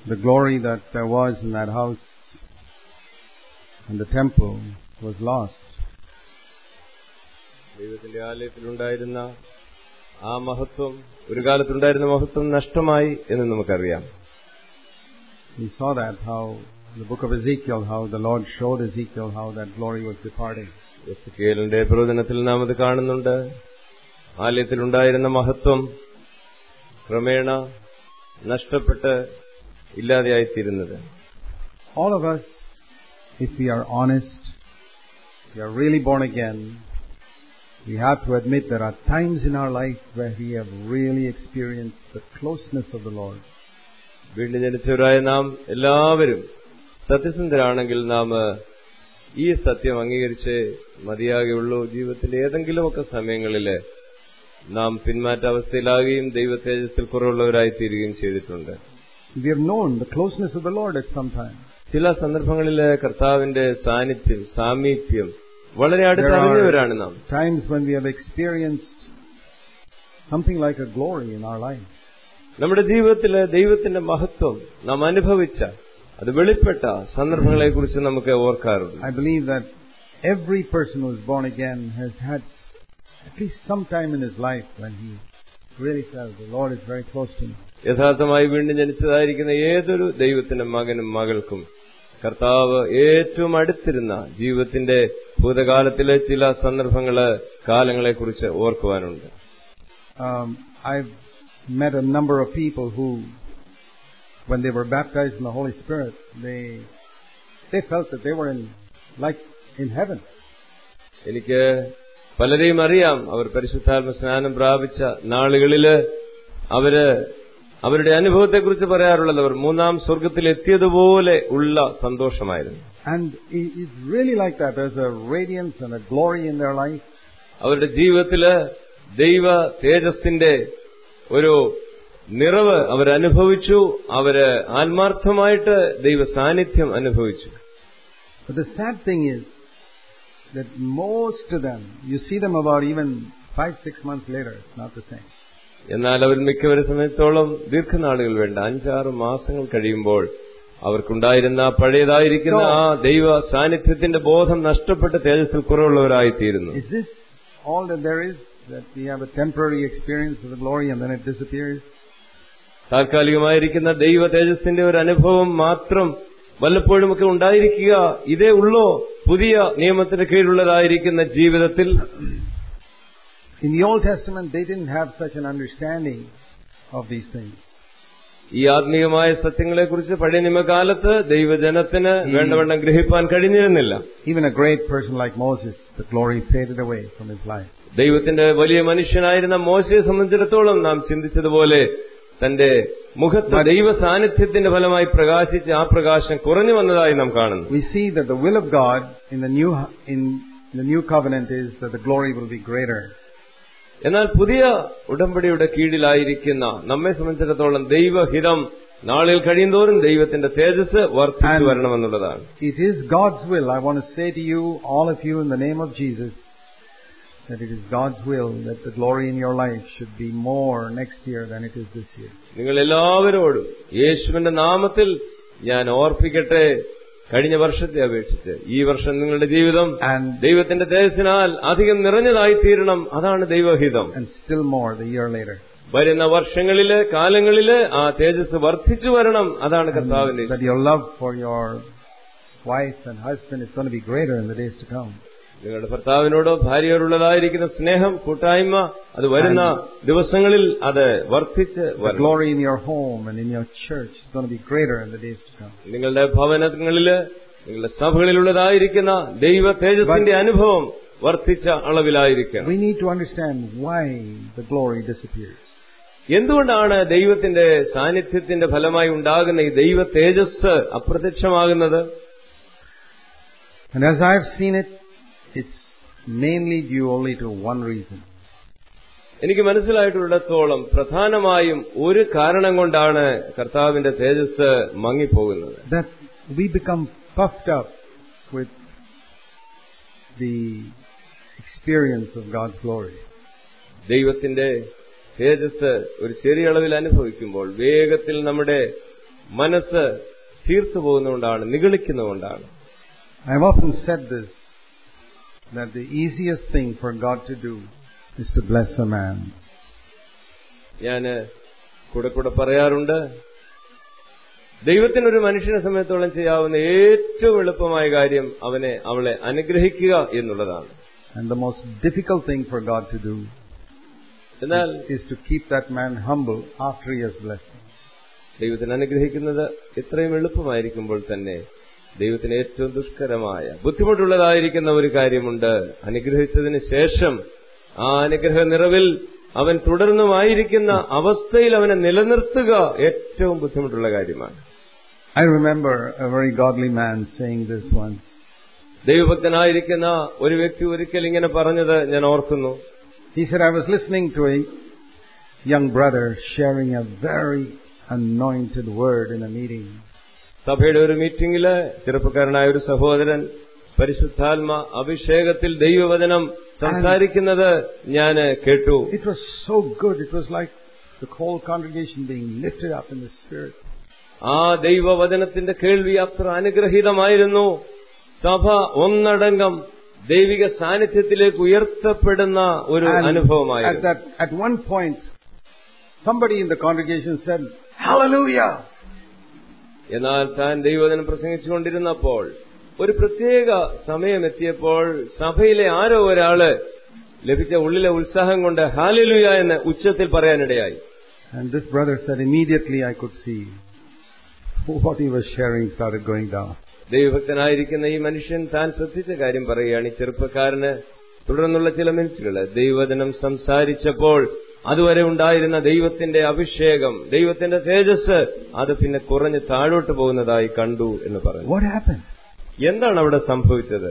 the glory that there was in that house and the temple was lost. ദൈവത്തിന്റെ ആലയത്തിലുണ്ടായിരുന്ന ആ മഹത്വം ഒരു കാലത്തുണ്ടായിരുന്ന മഹത്വം നഷ്ടമായി എന്ന് നമുക്കറിയാം We saw that how in the book of Ezekiel, how the Lord showed Ezekiel how that glory was departing. എസ്കേലിന്റെ പ്രവചനത്തിൽ നാം അത് കാണുന്നുണ്ട് ആലയത്തിലുണ്ടായിരുന്ന മഹത്വം ക്രമേണ നഷ്ടപ്പെട്ട് ഇല്ലാതെയായിത്തീരുന്നത് All of us, if we are honest, we are really born again, we have to admit there are times in our life where we have really experienced the closeness of the Lord. വീണ്ടും ജനിച്ചവരായ നാം എല്ലാവരും സത്യസന്ധരാണെങ്കിൽ നാം ഈ സത്യം അംഗീകരിച്ച് മതിയാകുള്ളൂ ജീവിതത്തിന്റെ ഏതെങ്കിലുമൊക്കെ സമയങ്ങളിൽ നാം പിന്മാറ്റാവസ്ഥയിലാകുകയും ദൈവ തേജസ്സിൽ കുറവുള്ളവരായി തീരുകയും ചെയ്തിട്ടുണ്ട് We have known the closeness of the Lord at some time. ചില സന്ദർഭങ്ങളിൽ കർത്താവിന്റെ സാന്നിധ്യം സാമീപ്യം വളരെ There അടുത്തറിഞ്ഞവരാണ് നാം are times when we have experienced something like a glory in our life. നമ്മുടെ ജീവിതത്തിലെ ദൈവത്തിന്റെ മഹത്വം നാം അനുഭവിച്ച അത് വെളിപ്പെട്ട സന്ദർഭങ്ങളെ കുറിച്ച് നമുക്ക് ഓർക്കാറുണ്ട് I believe that every person who is born again has had at least some time in his life when he really felt the Lord is very close to me. യഥാർത്ഥമായി വീണ്ടും ജനിച്ചതായിരിക്കുന്ന ഏതൊരു ദൈവത്തിന്റെ മകനും മകൾക്കും കർത്താവ് ഏറ്റവും അടുത്തിരുന്ന ജീവിതത്തിന്റെ ഭൂതകാലത്തിലെ ചില സന്ദർഭങ്ങള് കാലങ്ങളെക്കുറിച്ച് ഓർക്കുവാനുണ്ട് Um, I've met a number of people who, when they were baptized in the Holy Spirit, they they felt that they were in like in heaven. എനിക്ക് പലരെയും അറിയാം അവർ പരിശുദ്ധാത്മ സ്നാനം പ്രാപിച്ച നാളുകളില് അവര് അവരുടെ അനുഭവത്തെക്കുറിച്ച് പറയാറുള്ളത് അവർ മൂന്നാം സ്വർഗത്തിൽ എത്തിയതുപോലെ ഉള്ള സന്തോഷമായിരുന്നു And it- it's really like that. There's a radiance and a glory in their life. അവരുടെ ജീവിതത്തില് ദൈവ തേജസ്സിന്റെ ഒരു നിറവ് അവരനുഭവിച്ചു അവര് ആത്മാർത്ഥമായിട്ട് ദൈവ സാന്നിധ്യം അനുഭവിച്ചു But the sad thing is that most of them, you see them about even five, six months later, it's not the same. എന്നാൽ അവർ മിക്കവരെ സമയത്തോളം ദീർഘനാളുകൾ വേണ്ട അഞ്ചാറ് മാസങ്ങൾ കഴിയുമ്പോൾ അവർക്കുണ്ടായിരുന്ന പഴയതായിരിക്കുന്ന ആ ദൈവ സാന്നിധ്യത്തിന്റെ ബോധം നഷ്ടപ്പെട്ട് തേജസ്സിൽ കുറവുള്ളവരായിത്തീരുന്നു Is this all that there is? That we have a temporary experience of the glory and then it disappears? താൽക്കാലികമായിരിക്കുന്ന ദൈവ തേജസ്സിന്റെ ഒരു അനുഭവം മാത്രം വല്ലപ്പോഴുമൊക്കെ ഉണ്ടായിരിക്കുക ഇതേ ഉള്ളോ പുതിയ നിയമത്തിന് കീഴിലുള്ളതായിരിക്കുന്ന ജീവിതത്തിൽ In the Old Testament, they didn't have such an understanding of these things. ഈ ആത്മീയമായ സത്യങ്ങളെക്കുറിച്ച് പഴയ നിയമകാലത്ത് ദൈവജനത്തിന് വേണ്ടവണ്ണം ഗ്രഹിപ്പാൻ കഴിഞ്ഞിരുന്നില്ല Even a great person like Moses, the glory faded away from his life. ദൈവത്തിന്റെ വലിയ മനുഷ്യനായിരുന്ന മോശയെ സംബന്ധിച്ചിടത്തോളം നാം ചിന്തിച്ചതുപോലെ തന്റെ മുഖത്ത് ദൈവ സാന്നിധ്യത്തിന്റെ ഫലമായി പ്രകാശിച്ച് ആ പ്രകാശം കുറഞ്ഞു വന്നതായി നാം കാണുന്നു We see that the will of God in the new in the new covenant is that the glory will be greater. എന്നാൽ പുതിയ ഉടമ്പടിയുടെ കീഴിലായിരിക്കുന്ന നമ്മെ സംബന്ധിച്ചിടത്തോളം ദൈവഹിതം നാളിൽ കഴിയുന്തോറും ദൈവത്തിന്റെ തേജസ് വർദ്ധിച്ചു And- വരണമെന്നുള്ളതാണ് It is God's will. I want to say to you, all of you, in the name of Jesus, that it is God's will that the glory in your life should be more next year than it is this year. നിങ്ങൾ എല്ലാവരോടും യേശുവിന്റെ നാമത്തിൽ ഞാൻ ഓർപ്പിക്കട്ടെ കഴിഞ്ഞ വർഷത്തെ അപേക്ഷിച്ച് ഈ വർഷം നിങ്ങളുടെ ജീവിതം And ദൈവത്തിന്റെ തേജസ്സിനാൽ അധികം നിറഞ്ഞതായി തീരണം അതാണ് ദൈവഹിതം and still more the year later. വരുന്ന വർഷങ്ങളില് കാലങ്ങളില് ആ തേജസ് വർദ്ധിച്ചു വരണം അതാണ് കർത്താവിന്റെ That ഇഷ്ടം. your love for your wife and husband is going to be greater in the days to come. നിങ്ങളുടെ ഭർത്താവിനോടോ ഭാര്യയോടുള്ളതായിരിക്കുന്ന സ്നേഹം കൂട്ടായ്മ അത് വരുന്ന ദിവസങ്ങളിൽ അത് വർദ്ധിച്ച് The വരണം glory in your home and in your church is going to be greater in the days to come. നിങ്ങളുടെ ഭവനങ്ങളില് നിങ്ങളുടെ സഭകളിലുള്ളതായിരിക്കുന്ന ദൈവ തേജസ്സിന്റെ അനുഭവം വർദ്ധിച്ച അളവിലായിരിക്കണം We need to understand why the glory disappears. എന്തുകൊണ്ടാണ് ദൈവത്തിന്റെ സാന്നിധ്യത്തിന്റെ ഫലമായി ഉണ്ടാകുന്ന ഈ ദൈവ തേജസ് അപ്രത്യക്ഷമാകുന്നത് And as I've seen it, it's mainly due only to one reason. എനിക്ക് മനസ്സിലായിട്ടുള്ളിടത്തോളം പ്രധാനമായും ഒരു കാരണം കൊണ്ടാണ് കർത്താവിന്റെ തേജസ് മങ്ങിപ്പോകുന്നത് That we become puffed up with the experience of God's glory. ദൈവത്തിന്റെ തേജസ് ഒരു ചെറിയ അളവിൽ അനുഭവിക്കുമ്പോൾ വേഗത്തിൽ നമ്മുടെ മനസ്സ് തീർത്തു പോകുന്നതുകൊണ്ടാണ് നിഗളിക്കുന്നതുകൊണ്ടാണ് I've often said this that the easiest thing for God to do is to bless a man. ഞാന് കൂടെ കൂടെ പറയാറുണ്ട് ദൈവത്തിനൊരു മനുഷ്യനെ സമയത്തോളം ചെയ്യാവുന്ന ഏറ്റവും എളുപ്പമായ കാര്യം അവനെ അവളെ അനുഗ്രഹിക്കുക എന്നുള്ളതാണ് And the most difficult thing for God to do എന്നാൽ is to keep that man humble after he has blessed him. ദൈവത്തിന് അനുഗ്രഹിക്കുന്നത് എത്രയും എളുപ്പമായിരിക്കുമ്പോൾ തന്നെ ദൈവത്തിന് ഏറ്റവും ദുഷ്കരമായ ബുദ്ധിമുട്ടുള്ളതായിരിക്കുന്ന ഒരു കാര്യമുണ്ട് അനുഗ്രഹിച്ചതിന് ശേഷം ആ അനുഗ്രഹ നിറവിൽ അവൻ തുടർന്നുമായിരിക്കുന്ന അവസ്ഥയിൽ അവനെ നിലനിർത്തുക ഏറ്റവും ബുദ്ധിമുട്ടുള്ള കാര്യമാണ് I remember a very godly man saying this once. ദൈവഭക്തനായിരിക്കുന്ന ഒരു വ്യക്തി ഒരിക്കൽ ഇങ്ങനെ പറഞ്ഞത് ഞാൻ ഓർക്കുന്നു He said, I was listening to a young brother sharing a very anointed word in a meeting. സഭയുടെ ഒരു മീറ്റിംഗില് ചെറുപ്പക്കാരനായ ഒരു സഹോദരൻ പരിശുദ്ധാത്മ അഭിഷേകത്തിൽ ദൈവവചനം സംസാരിക്കുന്നത് ഞാൻ കേട്ടു It was so good. It was like the whole congregation being lifted up in the Spirit. ആ ദൈവവചനത്തിന്റെ കേൾവി അത്ര അനുഗ്രഹീതമായിരുന്നു സഭ ഒന്നടങ്കം ദൈവിക സാന്നിധ്യത്തിലേക്ക് ഉയർത്തപ്പെടുന്ന ഒരു And at, അനുഭവമായിരുന്നു that, at one point, somebody in the congregation said, Hallelujah! എന്നാൽ താൻ ദൈവവചനം പ്രസംഗിച്ചുകൊണ്ടിരുന്നപ്പോൾ ഒരു പ്രത്യേക സമയം എത്തിയപ്പോൾ സഭയിലെ ആരോ ഒരാള് ലഭിച്ച ഉള്ളിലെ ഉത്സാഹം കൊണ്ട് ഹാലലുയ എന്ന് ഉച്ചത്തിൽ പറയാനിടയായി And this brother said, immediately I could see what he was sharing started going down. ദൈവഭക്തനായിരിക്കുന്ന ഈ മനുഷ്യൻ താൻ ശ്രദ്ധിച്ച കാര്യം പറയുകയാണ് ഈ ചെറുപ്പക്കാരന് തുടർന്നുള്ള ചില മിനിറ്റുകള് ദൈവവചനം സംസാരിച്ചപ്പോൾ അതുവരെ ഉണ്ടായിരുന്ന ദൈവത്തിന്റെ അഭിഷേകം ദൈവത്തിന്റെ തേജസ് അത് പിന്നെ കുറഞ്ഞ് താഴോട്ട് പോകുന്നതായി കണ്ടു എന്ന് പറഞ്ഞു What happened? എന്താണ് അവിടെ സംഭവിച്ചത്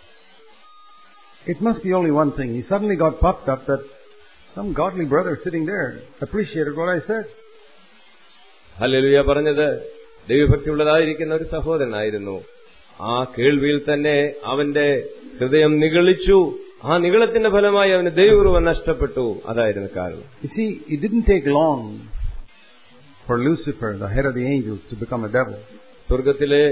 It must be only one thing. He suddenly got puffed up that some godly brother sitting there appreciated what I said. Hallelujah പറഞ്ഞത് ദൈവഭക്തിയുള്ളതായിരിക്കുന്ന ഒരു സഹോദരനായിരുന്നു ആ കേൾവിയിൽ തന്നെ അവന്റെ ഹൃദയം നിഗളിച്ചു ആ നിഗളത്തിന്റെ ഫലമായി അവന് ദൈവകൃപ നഷ്ടപ്പെട്ടു അതായിരുന്നു കാരണം You see, it didn't take long for Lucifer, the head of the angels, to become a devil. സ്വർഗത്തിലെ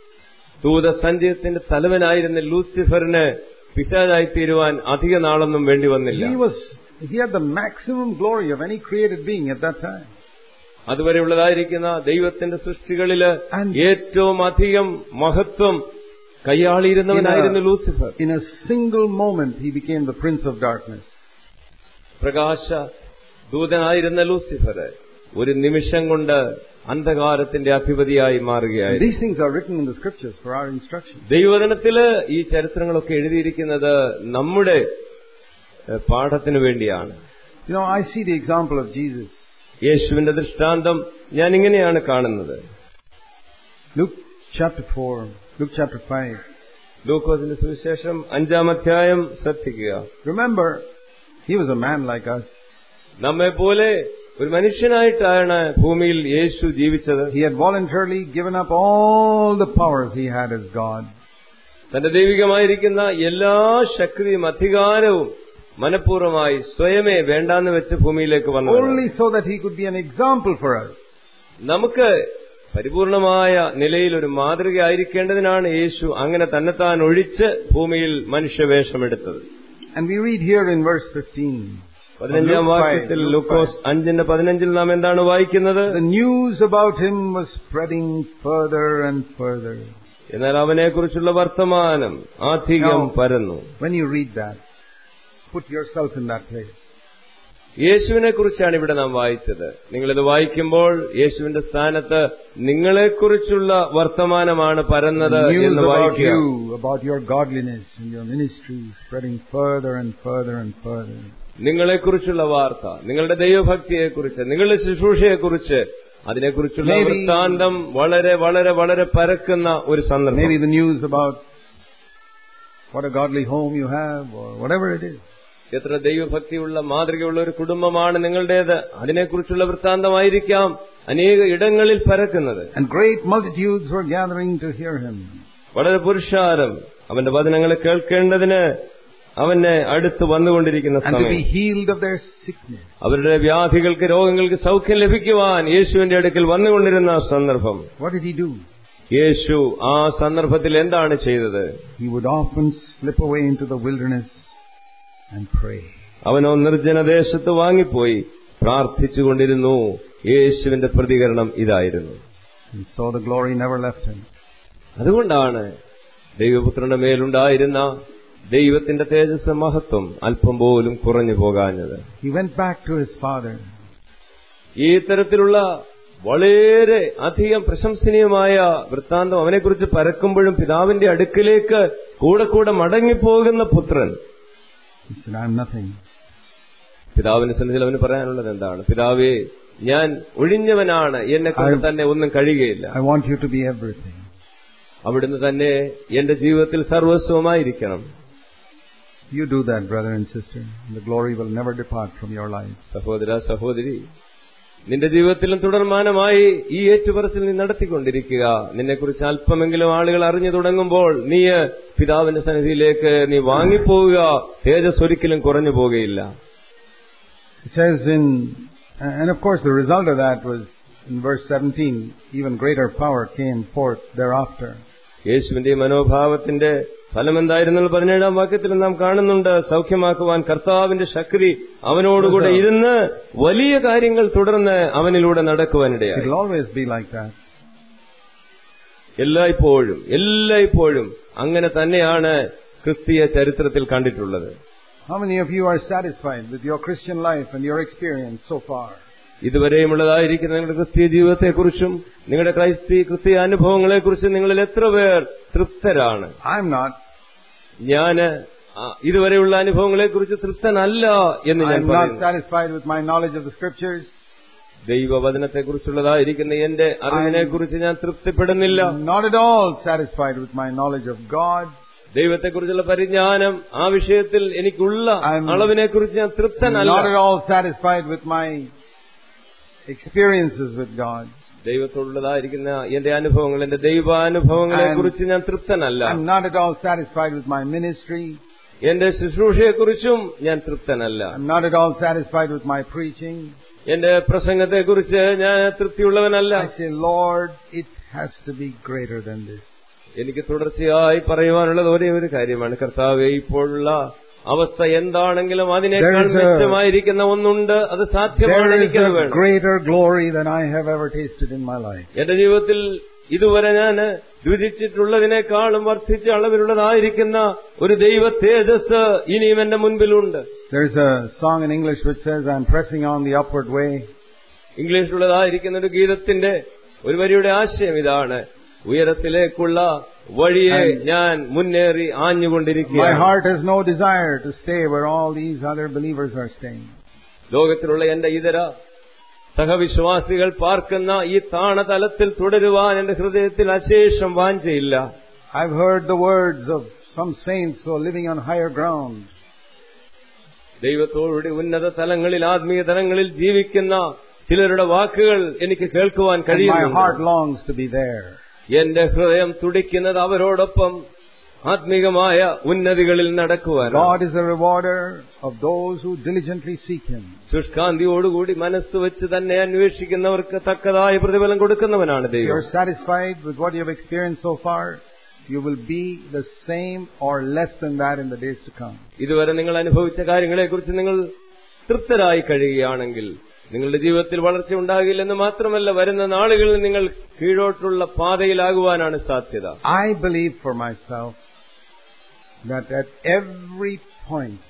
ദൂതസഞ്ചയത്തിന്റെ തലവനായിരുന്ന ലൂസിഫറിന് പിശാചായി തീരുവാൻ അധിക നാളൊന്നും വേണ്ടി വന്നില്ല He was, he had the maximum glory of any created being at that time. അതുവരെയുള്ളതായിരിക്കുന്ന ദൈവത്തിന്റെ സൃഷ്ടികളില് And- ഏറ്റവും അധികം മഹത്വം കൈയാളിയിരുന്നവനായിരുന്നു Lucifer In a single moment, he became the prince of darkness. പ്രകാശ ദൂതനായിരുന്ന ലൂസിഫർ ഒരു നിമിഷം കൊണ്ട് അന്ധകാരത്തിന്റെ അധിപതിയായി And മാറുകയായിരുന്നു these things are written in the scriptures for our instruction. ദൈവവചനത്തില് ഈ ചരിത്രങ്ങളൊക്കെ എഴുതിയിരിക്കുന്നത് നമ്മുടെ എഹ്, പാഠത്തിനു വേണ്ടിയാണ് You know, I see the example of Jesus. യേശുവിന്റെ ദൃഷ്ടാന്തം ഞാൻ ഇങ്ങനെയാണ് കാണുന്നത് Luke chapter 4, Luke chapter 5. ലൂക്കോസിന്റെ സുവിശേഷം അഞ്ചാം അധ്യായം ശ്രദ്ധിക്കുക Remember, he was a man like us. നമ്മെ പോലെ ഒരു മനുഷ്യനായിട്ടാണ് ഭൂമിയിൽ യേശു ജീവിച്ചത് He had voluntarily given up all the powers he had as God. തന്റെ ദൈവികമായിരിക്കുന്ന എല്ലാ ശക്തിയും അധികാരവും മനഃപൂർവ്വമായി സ്വയമേ വേണ്ടാന്ന് വെച്ച് ഭൂമിയിലേക്ക് വന്നു Only so that he could be an example for us. നമുക്ക് പരിപൂർണമായ നിലയിൽ ഒരു മാതൃകയായിരിക്കേണ്ടതിനാണ് യേശു അങ്ങനെ തന്നെത്താൻ ഒഴിച്ച് ഭൂമിയിൽ മനുഷ്യവേഷമെടുത്തത് And we read here in verse 15. പതിനഞ്ചാം Luke five, വാക്യത്തിൽ Luke ലൂക്കോസ് അഞ്ചിന്റെ പതിനഞ്ചിൽ നാം എന്താണ് വായിക്കുന്നത് The news about him was spreading further and further. എന്നാൽ അവനെക്കുറിച്ചുള്ള വർത്തമാനം അധികം Now- പരന്നു When you read that, put yourself in that place. യേശുവിനെ കുറിച്ചാണ് ഇവിടെ നാം വായിച്ചത് നിങ്ങളിത് വായിക്കുമ്പോൾ യേശുവിന്റെ സ്ഥാനത്ത് നിങ്ങളെക്കുറിച്ചുള്ള വർത്തമാനമാണ് പരന്നത് News എന്ന് about വായിക്കുക you, about your godliness and your ministry spreading further and further and further. നിങ്ങളെക്കുറിച്ചുള്ള വാർത്ത നിങ്ങളുടെ ദൈവഭക്തിയെക്കുറിച്ച് നിങ്ങളുടെ ശുശ്രൂഷയെക്കുറിച്ച് അതിനെക്കുറിച്ചുള്ള Maybe- വൃത്താന്തം വളരെ വളരെ വളരെ പരക്കുന്ന ഒരു സന്ദർഭം Maybe the news about what a godly home you have or whatever it is. എത്ര ദൈവഭക്തിയുള്ള മാതൃകയുള്ള ഒരു കുടുംബമാണ് നിങ്ങളുടേത് അതിനെക്കുറിച്ചുള്ള വൃത്താന്തമായിരിക്കാം അനേക ഇടങ്ങളിൽ പരക്കുന്നത് And great multitudes were gathering to hear him. വളരെ പുരുഷാരം അവന്റെ വചനങ്ങളെ കേൾക്കേണ്ടതിന് അവനെ അടുത്ത് വന്നുകൊണ്ടിരിക്കുന്ന and to be സമയം healed of their sickness. അവരുടെ വ്യാധികൾക്ക് രോഗങ്ങൾക്ക് സൗഖ്യം ലഭിക്കുവാൻ യേശുവിന്റെ അടുക്കൽ വന്നുകൊണ്ടിരുന്ന സന്ദർഭം What did he do? യേശു ആ സന്ദർഭത്തിൽ എന്താണ് ചെയ്തത് He would often slip away into the wilderness and pray. അവനോ നിർജ്ജനദേശത്ത് വാങ്ങിപ്പോയി പ്രാർത്ഥിച്ചുകൊണ്ടിരുന്നു യേശുവിന്റെ പ്രതികരണം ഇതായിരുന്നു And so the glory never left him. അതുകൊണ്ടാണ് ദൈവപുത്രന്റെ മേലുണ്ടായിരുന്ന ദൈവത്തിന്റെ തേജസ് മഹത്വം അല്പം പോലും കുറഞ്ഞു പോകാഞ്ഞത് He went back to his father. ഈ തരത്തിലുള്ള വളരെ അധികം പ്രശംസനീയമായ വൃത്താന്തം അവനെക്കുറിച്ച് പരക്കുമ്പോഴും പിതാവിന്റെ അടുക്കിലേക്ക് കൂടെ കൂടെ മടങ്ങിപ്പോകുന്ന പുത്രൻ He said, I'm nothing. പിതാവിന്റെ സന്നിധിയിൽ അവന് പറയാനുള്ളത് എന്താണ് പിതാവേ ഞാൻ ഒഴിഞ്ഞവനാണ് എന്നെ കൊണ്ട് തന്നെ ഒന്നും കഴിയുകയില്ല I want you to be everything. അവിടുന്ന് തന്നെ എന്റെ ജീവിതത്തിൽ സർവസ്വമായിരിക്കണം You do that, brother and sister, and the glory will never depart from your life. സഹോദര സഹോദരി നിന്റെ ജീവിതത്തിലും തുടർമാനമായി ഈ ഏറ്റുപറച്ചിൽ നീ നടത്തിക്കൊണ്ടിരിക്കുക നിന്നെക്കുറിച്ച് അല്പമെങ്കിലും ആളുകൾ അറിഞ്ഞു തുടങ്ങുമ്പോൾ നീ പിതാവിന്റെ സന്നിധിയിലേക്ക് നീ വാങ്ങിപ്പോവുക തേജസ് ഒരിക്കലും കുറഞ്ഞു പോകുകയില്ല It says in, and of course the result of that was in verse 17, even greater power came forth thereafter. യേശുവിന്റെ ഈ മനോഭാവത്തിന്റെ ഫലമെന്തായിരുന്നു പതിനേഴാം വാക്യത്തിൽ നാം കാണുന്നുണ്ട് സൗഖ്യമാക്കുവാൻ കർത്താവിന്റെ ശക്തി അവനോടുകൂടെ ഇരുന്ന് വലിയ കാര്യങ്ങൾ തുടർന്ന് അവനിലൂടെ നടക്കുവാനിടയായി It'll always be like that. എല്ലായ്പ്പോഴും എല്ലായ്പ്പോഴും അങ്ങനെ തന്നെയാണ് ക്രിസ്തീയ ചരിത്രത്തിൽ കണ്ടിട്ടുള്ളത് How many of you are satisfied with your Christian life and your experience so far? ഇതുവരെയുമുള്ളതായിരിക്കുന്ന നിങ്ങളുടെ ക്രിസ്തീയ ജീവിതത്തെക്കുറിച്ചും നിങ്ങളുടെ ക്രൈസ്തീയ ക്രിസ്തീയ അനുഭവങ്ങളെക്കുറിച്ചും നിങ്ങളിൽ എത്ര പേർ തൃപ്തരാണ് I'm not. ഞാന് ആ, ഇതുവരെയുള്ള അനുഭവങ്ങളെക്കുറിച്ച് തൃപ്തനല്ല എന്ന് ഞാൻ I'm not പറയുന്നു satisfied with my knowledge of the scriptures. ദൈവവചനത്തെക്കുറിച്ചുള്ളതായിരിക്കുന്ന എന്റെ അറിവിനെക്കുറിച്ച് ഞാൻ തൃപ്തിപ്പെടുന്നില്ല I'm not at all satisfied with my knowledge of God. ദൈവത്തെക്കുറിച്ചുള്ള പരിജ്ഞാനം ആ വിഷയത്തിൽ എനിക്കുള്ള I'm അളവിനെക്കുറിച്ച് ഞാൻ I'm തൃപ്തനല്ല not at all satisfied with my experiences with God. ദൈവത്തോടുള്ളതായിരിക്കുന്ന എന്റെ അനുഭവങ്ങൾ എന്റെ ദൈവാനുഭവങ്ങളെ കുറിച്ച് ഞാൻ തൃപ്തനല്ല I'm not at all satisfied with my ministry. എന്റെ ശുശ്രൂഷയെക്കുറിച്ചും ഞാൻ തൃപ്തനല്ല I'm not at all satisfied with my preaching. എന്റെ പ്രസംഗത്തെക്കുറിച്ച് ഞാൻ തൃപ്തിയുള്ളവനല്ല I say, Lord, it has to be greater than this. എനിക്ക് തുടർച്ചയായി പറയുവാനുള്ളത് ഒരേ ഒരു കാര്യമാണ് കർത്താവെ ഇപ്പോഴുള്ള അവസ്ഥ എന്താണെങ്കിലും അതിനേക്കാൾ There is a- മെച്ചമായിരിക്കുന്ന ഒന്നുണ്ട് അത് സാധ്യമാണ് There is എനിക്കത് a വേണം greater glory than I have ever tasted in my life. എന്റെ ജീവിതത്തിൽ ഇതുവരെ ഞാൻ രുചിച്ചിട്ടുള്ളതിനേക്കാളും വർദ്ധിച്ച അളവിലുള്ളതായിരിക്കുന്ന ഒരു ദൈവ തേജസ് ഇനിയും എന്റെ മുൻപിലുണ്ട് There's a song in English which says, I'm pressing on the upward way. ഇംഗ്ലീഷിലുള്ളതായിരിക്കുന്ന ഒരു ഗീതത്തിന്റെ ഒരു വരിയുടെ ആശയം ഇതാണ് ഉയരത്തിലേക്കുള്ള വഴിയെ And- ഞാൻ മുന്നേറി My ആഞ്ഞുകൊണ്ടിരിക്കുകയാണ് heart has no desire to stay where all these other believers are staying. ലോകത്തിലുള്ള എന്റെ ഇതര സഹവിശ്വാസികൾ പാർക്കുന്ന ഈ താണതലത്തിൽ തുടരുവാൻ എന്റെ ഹൃദയത്തിൽ അശേഷം വാഞ്ചയില്ല I've heard the words of some saints who are living on higher ground. ദൈവത്തോടുകൂടി ഉന്നത തലങ്ങളിൽ ആത്മീയ തലങ്ങളിൽ ജീവിക്കുന്ന ചിലരുടെ വാക്കുകൾ എനിക്ക് കേൾക്കുവാൻ And my heart കഴിയുന്നു longs to be there. എന്റെ ഹൃദയം തുടിക്കുന്നത് അവരോടൊപ്പം ആത്മീകമായ ഉന്നതികളിൽ നടക്കുവാൻ God is a rewarder of those who diligently seek Him. ശുഷ്കാന്തിയോടുകൂടി മനസ്സ് വെച്ച് തന്നെ അന്വേഷിക്കുന്നവർക്ക് തക്കതായ പ്രതിഫലം കൊടുക്കുന്നവനാണ് If ദൈവം you're satisfied with what you have experienced so far, you will be the same or less than that in the days to come. ഇതുവരെ നിങ്ങൾ അനുഭവിച്ച കാര്യങ്ങളെക്കുറിച്ച് നിങ്ങൾ തൃപ്തരായി കഴിയുകയാണെങ്കിൽ നിങ്ങളുടെ ജീവിതത്തിൽ വളർച്ച ഉണ്ടാകില്ലെന്ന് മാത്രമല്ല വരുന്ന നാളുകളിൽ നിങ്ങൾ കീഴോട്ടുള്ള പാതയിലാകുവാനാണ് സാധ്യത I believe for myself that at every point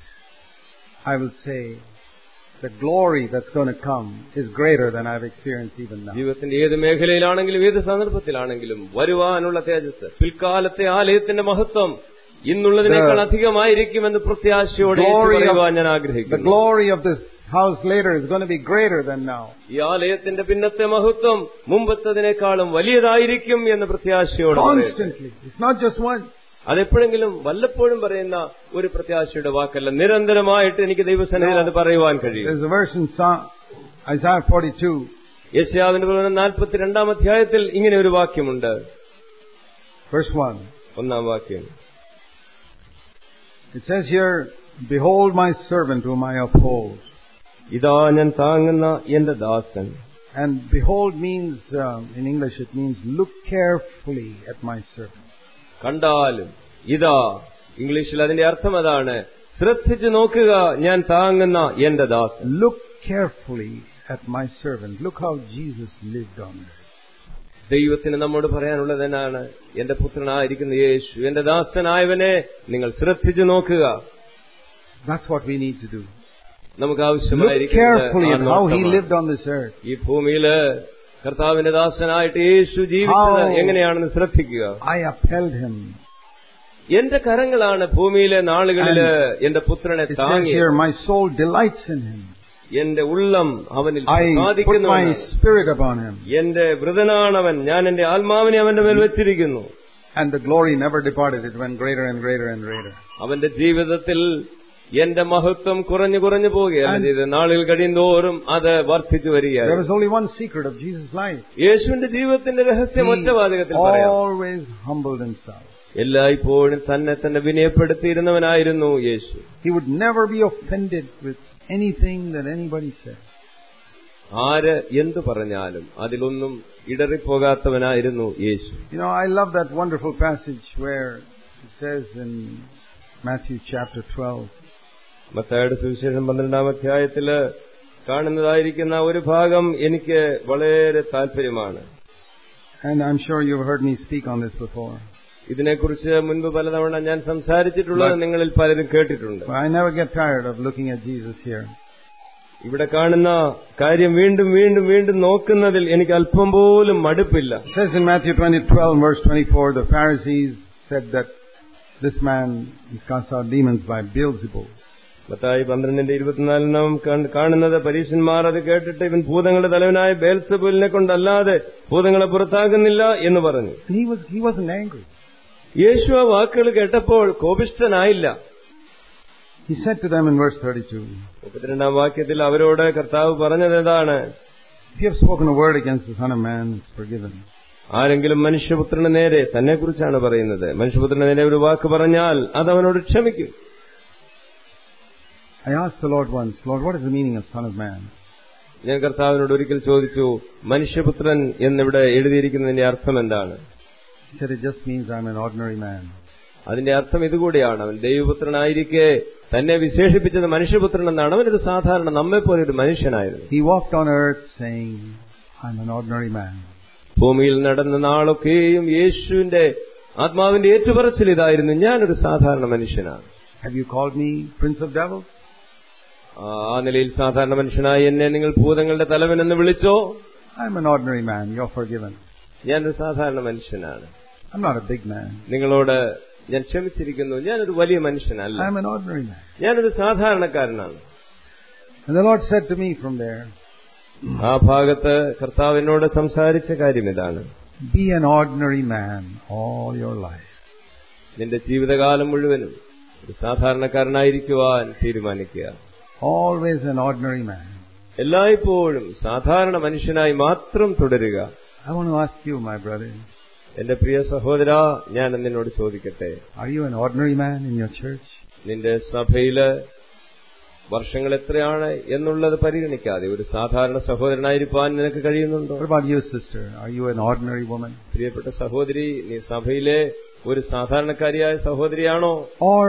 I will say the glory that's going to come is greater than I've experienced even now. ജീവിതത്തിന്റെ ഏത് മേഖലയിലാണെങ്കിലും ഏത് സന്ദർഭത്തിലാണെങ്കിലും വരുവാനുള്ള തേജസ് പിൽക്കാലത്തെ ആലയത്തിന്റെ മഹത്വം ഇന്നുള്ളതിനേക്കാൾ The- അധികമായിരിക്കുമെന്ന് പ്രത്യാശയോടെ Glory of- പറയുവാൻ ഞാൻ The ആഗ്രഹിക്കുന്നു glory of this house later is going to be greater than now. ഈ ആലയത്തിന്റെ പിന്നത്തെ മഹത്വം മുമ്പത്തതിനേക്കാളും വലിയതായിരിക്കും എന്ന് പ്രത്യാശയോടെ പറയുന്നു. Constantly. It's not just once. അതെപ്പോഴെങ്കിലും വല്ലപ്പോഴും പറയുന്ന ഒരു പ്രത്യാശയുടെ വാക്കല്ല നിരന്തരമായിട്ട് എനിക്ക് ദൈവസന്നിധിയിൽ അത് പറയുവാൻ കഴിയും There's a verse in Psalm, Isaiah 42. യശ്യാവിന്റെ പ്രവചനം നാൽപ്പത്തിരണ്ടാം അധ്യായത്തിൽ ഇങ്ങനെ ഒരു വാക്യമുണ്ട് Verse 1. ഒന്നാം വാക്യം It says here, Behold my servant whom I uphold. ഇതാ ഞാൻ താങ്ങുന്ന എന്റെ ദാസൻ And behold means, um, in English it means look carefully at my servant. കണ്ടാലും ഇതാ ഇംഗ്ലീഷിൽ അതിന്റെ അർത്ഥം അതാണ് ശ്രദ്ധിച്ചു നോക്കുക ഞാൻ താങ്ങുന്ന എന്റെ ദാസൻ Look carefully at my servant. Look how Jesus lived on earth. ദൈവത്തിന് നമ്മോട് പറയാനുള്ളത് എന്നാണ് എന്റെ പുത്രനായിരിക്കുന്ന യേശു എന്റെ ദാസനായവനെ നിങ്ങൾ ശ്രദ്ധിച്ചു നോക്കുക That's what we need to do. നമുക്ക് Look carefully at how he ആവശ്യമായിരിക്കുന്നത് lived on this earth. ഈ ഭൂമിയില് കർത്താവിന്റെ ദാസനായിട്ട് യേശു ജീവിച്ചത് How- എങ്ങനെയാണെന്ന് ശ്രദ്ധിക്കുക I upheld him. എന്റെ കരങ്ങളാണ് ഭൂമിയിലെ നാളുകളില് എന്റെ പുത്രനെ It says താങ്ങി here, my soul delights in him. എന്റെ ഉള്ളം അവനിൽ I put സാധിക്കുന്നു my spirit upon him. എന്റെ വൃതനാണവൻ ഞാൻ എന്റെ ആത്മാവിനെ അവന്റെ മേൽ വെച്ചിരിക്കുന്നു And the glory never departed. It went greater and greater and greater. അവന്റെ ജീവിതത്തിൽ എന്റെ മഹത്വം കുറഞ്ഞു കുറഞ്ഞു പോവുകയല്ല And- ചെയ്ത് നാളിൽ കഴിയുന്തോറും അത് വർദ്ധിച്ചു There വരികയാണ് was only one secret of Jesus' life. യേശുവിന്റെ ജീവിതത്തിന്റെ രഹസ്യം He ഒറ്റ വാചകത്തിൽ പറയാം always humbled himself. എല്ലായ്പ്പോഴും തന്നെ തന്നെ വിനയപ്പെടുത്തിയിരുന്നവനായിരുന്നു യേശു He would never be offended with anything that anybody said. ആര് എന്തു പറഞ്ഞാലും അതിലൊന്നും ഇടറിപ്പോകാത്തവനായിരുന്നു യേശു You know, I love that wonderful passage where it says in Matthew chapter 12, മത്തായുടെ സുവിശേഷം പന്ത്രണ്ടാം അധ്യായത്തില് കാണുന്നതായിരിക്കുന്ന ഒരു ഭാഗം എനിക്ക് വളരെ താല്പര്യമാണ് and I'm sure you've heard me speak on this before. ഇതിനെക്കുറിച്ച് മുൻപ് പലതവണ ഞാൻ സംസാരിച്ചിട്ടുള്ളത് But- നിങ്ങളിൽ പലരും കേട്ടിട്ടുണ്ട് But I never get tired of looking at Jesus here. ഇവിടെ കാണുന്ന കാര്യം വീണ്ടും വീണ്ടും വീണ്ടും നോക്കുന്നതിൽ എനിക്ക് അല്പം പോലും മടുപ്പില്ല It says in Matthew 20, 12, verse 24, the Pharisees said that this man he casts out demons by Beelzebul. Mathai പന്ത്രണ്ടിന്റെ ഇരുപത്തിനാലിൽ നാം കണ്ട് കാണുന്നത് പരീശന്മാർ അത് കേട്ടിട്ട് ഇവൻ ഭൂതങ്ങളുടെ തലവനായ ബേൽസബുലിനെ കൊണ്ടല്ലാതെ ഭൂതങ്ങളെ പുറത്താകുന്നില്ല എന്ന് പറഞ്ഞു And he was he wasn't angry. യേശു ആ വാക്കുകൾ കേട്ടപ്പോൾ കോപിഷ്ഠനായില്ല He said to them in verse 32, മുപ്പത്തിരണ്ടാം വാക്യത്തിൽ അവരോട് കർത്താവ് പറഞ്ഞത് എന്താണ് If you have spoken a word against the Son of Man, it's forgiven. ആരെങ്കിലും മനുഷ്യപുത്രന് നേരെ തന്നെ കുറിച്ചാണ് പറയുന്നത് മനുഷ്യപുത്രന് നേരെ ഒരു വാക്ക് പറഞ്ഞാൽ അത് അവനോട് ക്ഷമിക്കും I asked the Lord once, Lord, what is the meaning of Son of Man? ഞാൻ കർത്താവിനോട് ഒരിക്കൽ ചോദിച്ചു മനുഷ്യപുത്രൻ എന്നിവിടെ എഴുതിയിരിക്കുന്നതിന്റെ അർത്ഥം എന്താണ് He said, it just means I'm an ordinary man. അതിന്റെ അർത്ഥം ഇതുകൂടിയാണ് അവൻ ദൈവപുത്രനായിരിക്കെ തന്നെ വിശേഷിപ്പിച്ചത് മനുഷ്യപുത്രൻ എന്നാണ് അവനൊരു സാധാരണ നമ്മെപ്പോലെ ഒരു മനുഷ്യനായിരുന്നു He walked on earth saying, I'm an ordinary man. ഭൂമിയിൽ നടന്ന നാളൊക്കെയും യേശുവിന്റെ ആത്മാവിന്റെ ഏറ്റുപറച്ചിൽ ഇതായിരുന്നു ഞാനൊരു സാധാരണ മനുഷ്യനാണ് Have you called me Prince of Devils? ആ ആ നിലയിൽ സാധാരണ മനുഷ്യനായി എന്നെ നിങ്ങൾ ഭൂതങ്ങളുടെ തലവൻ എന്ന് വിളിച്ചോ I'm an ordinary man. You're forgiven. ഞാനൊരു സാധാരണ മനുഷ്യനാണ് I'm not a big man. നിങ്ങളോട് ഞാൻ ക്ഷമിച്ചിരിക്കുന്നു ഞാനൊരു വലിയ മനുഷ്യനല്ല I'm an ordinary man. ഞാനൊരു സാധാരണക്കാരനാണ് And the Lord said to me from there, ആ ഭാഗത്ത് കർത്താവിനോട് സംസാരിച്ച കാര്യം ഇതാണ് Be an ordinary man all your life. നിന്റെ ജീവിതകാലം മുഴുവനും ഒരു സാധാരണക്കാരനായിരിക്കുവാൻ തീരുമാനിക്കുക Always an ordinary man. എല്ലായ്പ്പോഴും സാധാരണ മനുഷ്യനായി മാത്രം തുടരുക I want to ask you, my brother, എന്റെ പ്രിയ സഹോദര ഞാൻ നിന്നോട് ചോദിക്കട്ടെ are you an ordinary man in your church? നിന്റെ സഭയില് വർഷങ്ങൾ എത്രയാണ് എന്നുള്ളത് പരിഗണിക്കാതെ ഒരു സാധാരണ സഹോദരനായിരിക്കാൻ നിനക്ക് കഴിയുന്നുണ്ടോ What about you, sister? Are you an ordinary woman? പ്രിയപ്പെട്ട സഹോദരി നീ സഭയിലെ ഒരു സാധാരണക്കാരിയായ സഹോദരിയാണോ Or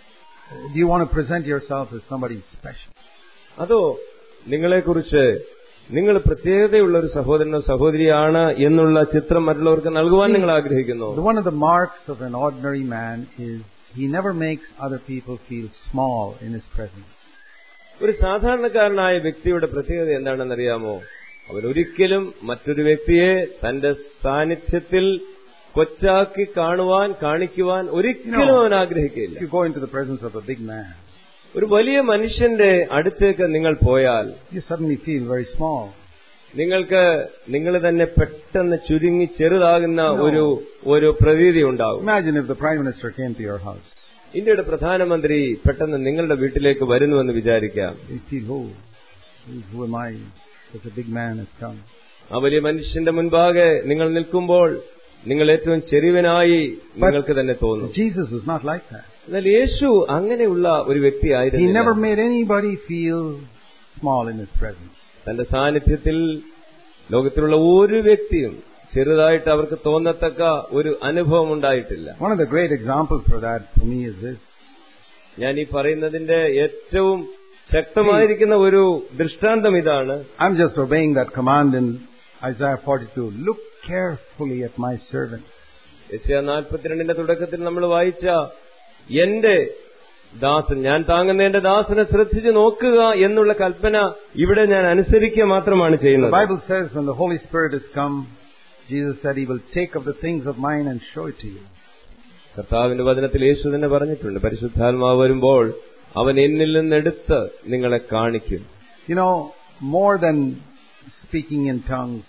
do you want to present yourself as somebody special? അതോ നിങ്ങളെക്കുറിച്ച് നിങ്ങൾ പ്രത്യേകതയുള്ള ഒരു സഹോദരനോ സഹോദരിയാണ് എന്നുള്ള ചിത്രം മറ്റുള്ളവർക്ക് നൽകുവാൻ നിങ്ങൾ ആഗ്രഹിക്കുന്നു The- One of the marks of an ordinary man is he never makes other people feel small in his presence. ഒരു സാധാരണക്കാരനായ വ്യക്തിയുടെ പ്രത്യേകത എന്താണെന്നറിയാമോ അവൻ ഒരിക്കലും മറ്റൊരു വ്യക്തിയെ തന്റെ സാന്നിധ്യത്തിൽ കൊച്ചാക്കി കാണുവാൻ കാണിക്കുവാൻ ഒരിക്കലും അവൻ ആഗ്രഹിക്കുകയില്ല If you go into the presence of a big man, ഒരു വലിയ മനുഷ്യന്റെ അടുത്തേക്ക് നിങ്ങൾ പോയാൽ you suddenly feel very small. നിങ്ങൾക്ക് നിങ്ങൾ തന്നെ പെട്ടെന്ന് ചുരുങ്ങി ചെറുതാകുന്ന ഒരു ഒരു പ്രതീതി ഉണ്ടാകും Imagine if the Prime Minister came to your house. ഇന്ത്യയുടെ പ്രധാനമന്ത്രി പെട്ടെന്ന് നിങ്ങളുടെ വീട്ടിലേക്ക് വരുന്നുവെന്ന് വിചാരിക്കാം You feel, oh, who am I? Such a big man has come. ആ വലിയ മനുഷ്യന്റെ മുൻപാകെ നിങ്ങൾ നിൽക്കുമ്പോൾ നിങ്ങൾ ഏറ്റവും ചെറിയവനായി നിങ്ങൾക്ക് തന്നെ തോന്നും Jesus was not like that. എന്നാൽ യേശു അങ്ങനെയുള്ള ഒരു He വ്യക്തിയായിരുന്നു never made anybody feel small in His presence. തന്റെ സാന്നിധ്യത്തിൽ ലോകത്തിലുള്ള ഒരു വ്യക്തിയും ചെറുതായിട്ട് അവർക്ക് തോന്നത്തക്ക ഒരു അനുഭവം ഉണ്ടായിട്ടില്ല One of the great examples for that for me is this. ഞാൻ ഈ പറയുന്നതിന്റെ ഏറ്റവും ശക്തമായിരിക്കുന്ന ഒരു ദൃഷ്ടാന്തം ഇതാണ് I'm just obeying that command in Isaiah 42. Look carefully at my servant. യശയ നാൽപ്പത്തിരണ്ടിന്റെ തുടക്കത്തിൽ നമ്മൾ വായിച്ച എന്റെ ദാസൻ ഞാൻ താങ്ങുന്ന എന്റെ ദാസനെ ശ്രദ്ധിച്ചു നോക്കുക എന്നുള്ള കൽപ്പന ഇവിടെ ഞാൻ അനുസരിക്കുക മാത്രമാണ് The ചെയ്യുന്നത് Bible says when the Holy Spirit has come, Jesus said he will take of the things of mine and show it to you. കർത്താവിന്റെ വചനത്തിൽ യേശു തന്നെ പറഞ്ഞിട്ടുണ്ട് പരിശുദ്ധാത്മാവ് വരുമ്പോൾ അവൻ എന്നിൽ നിന്നെടുത്ത് നിങ്ങളെ കാണിക്കും You know, more than speaking in tongues,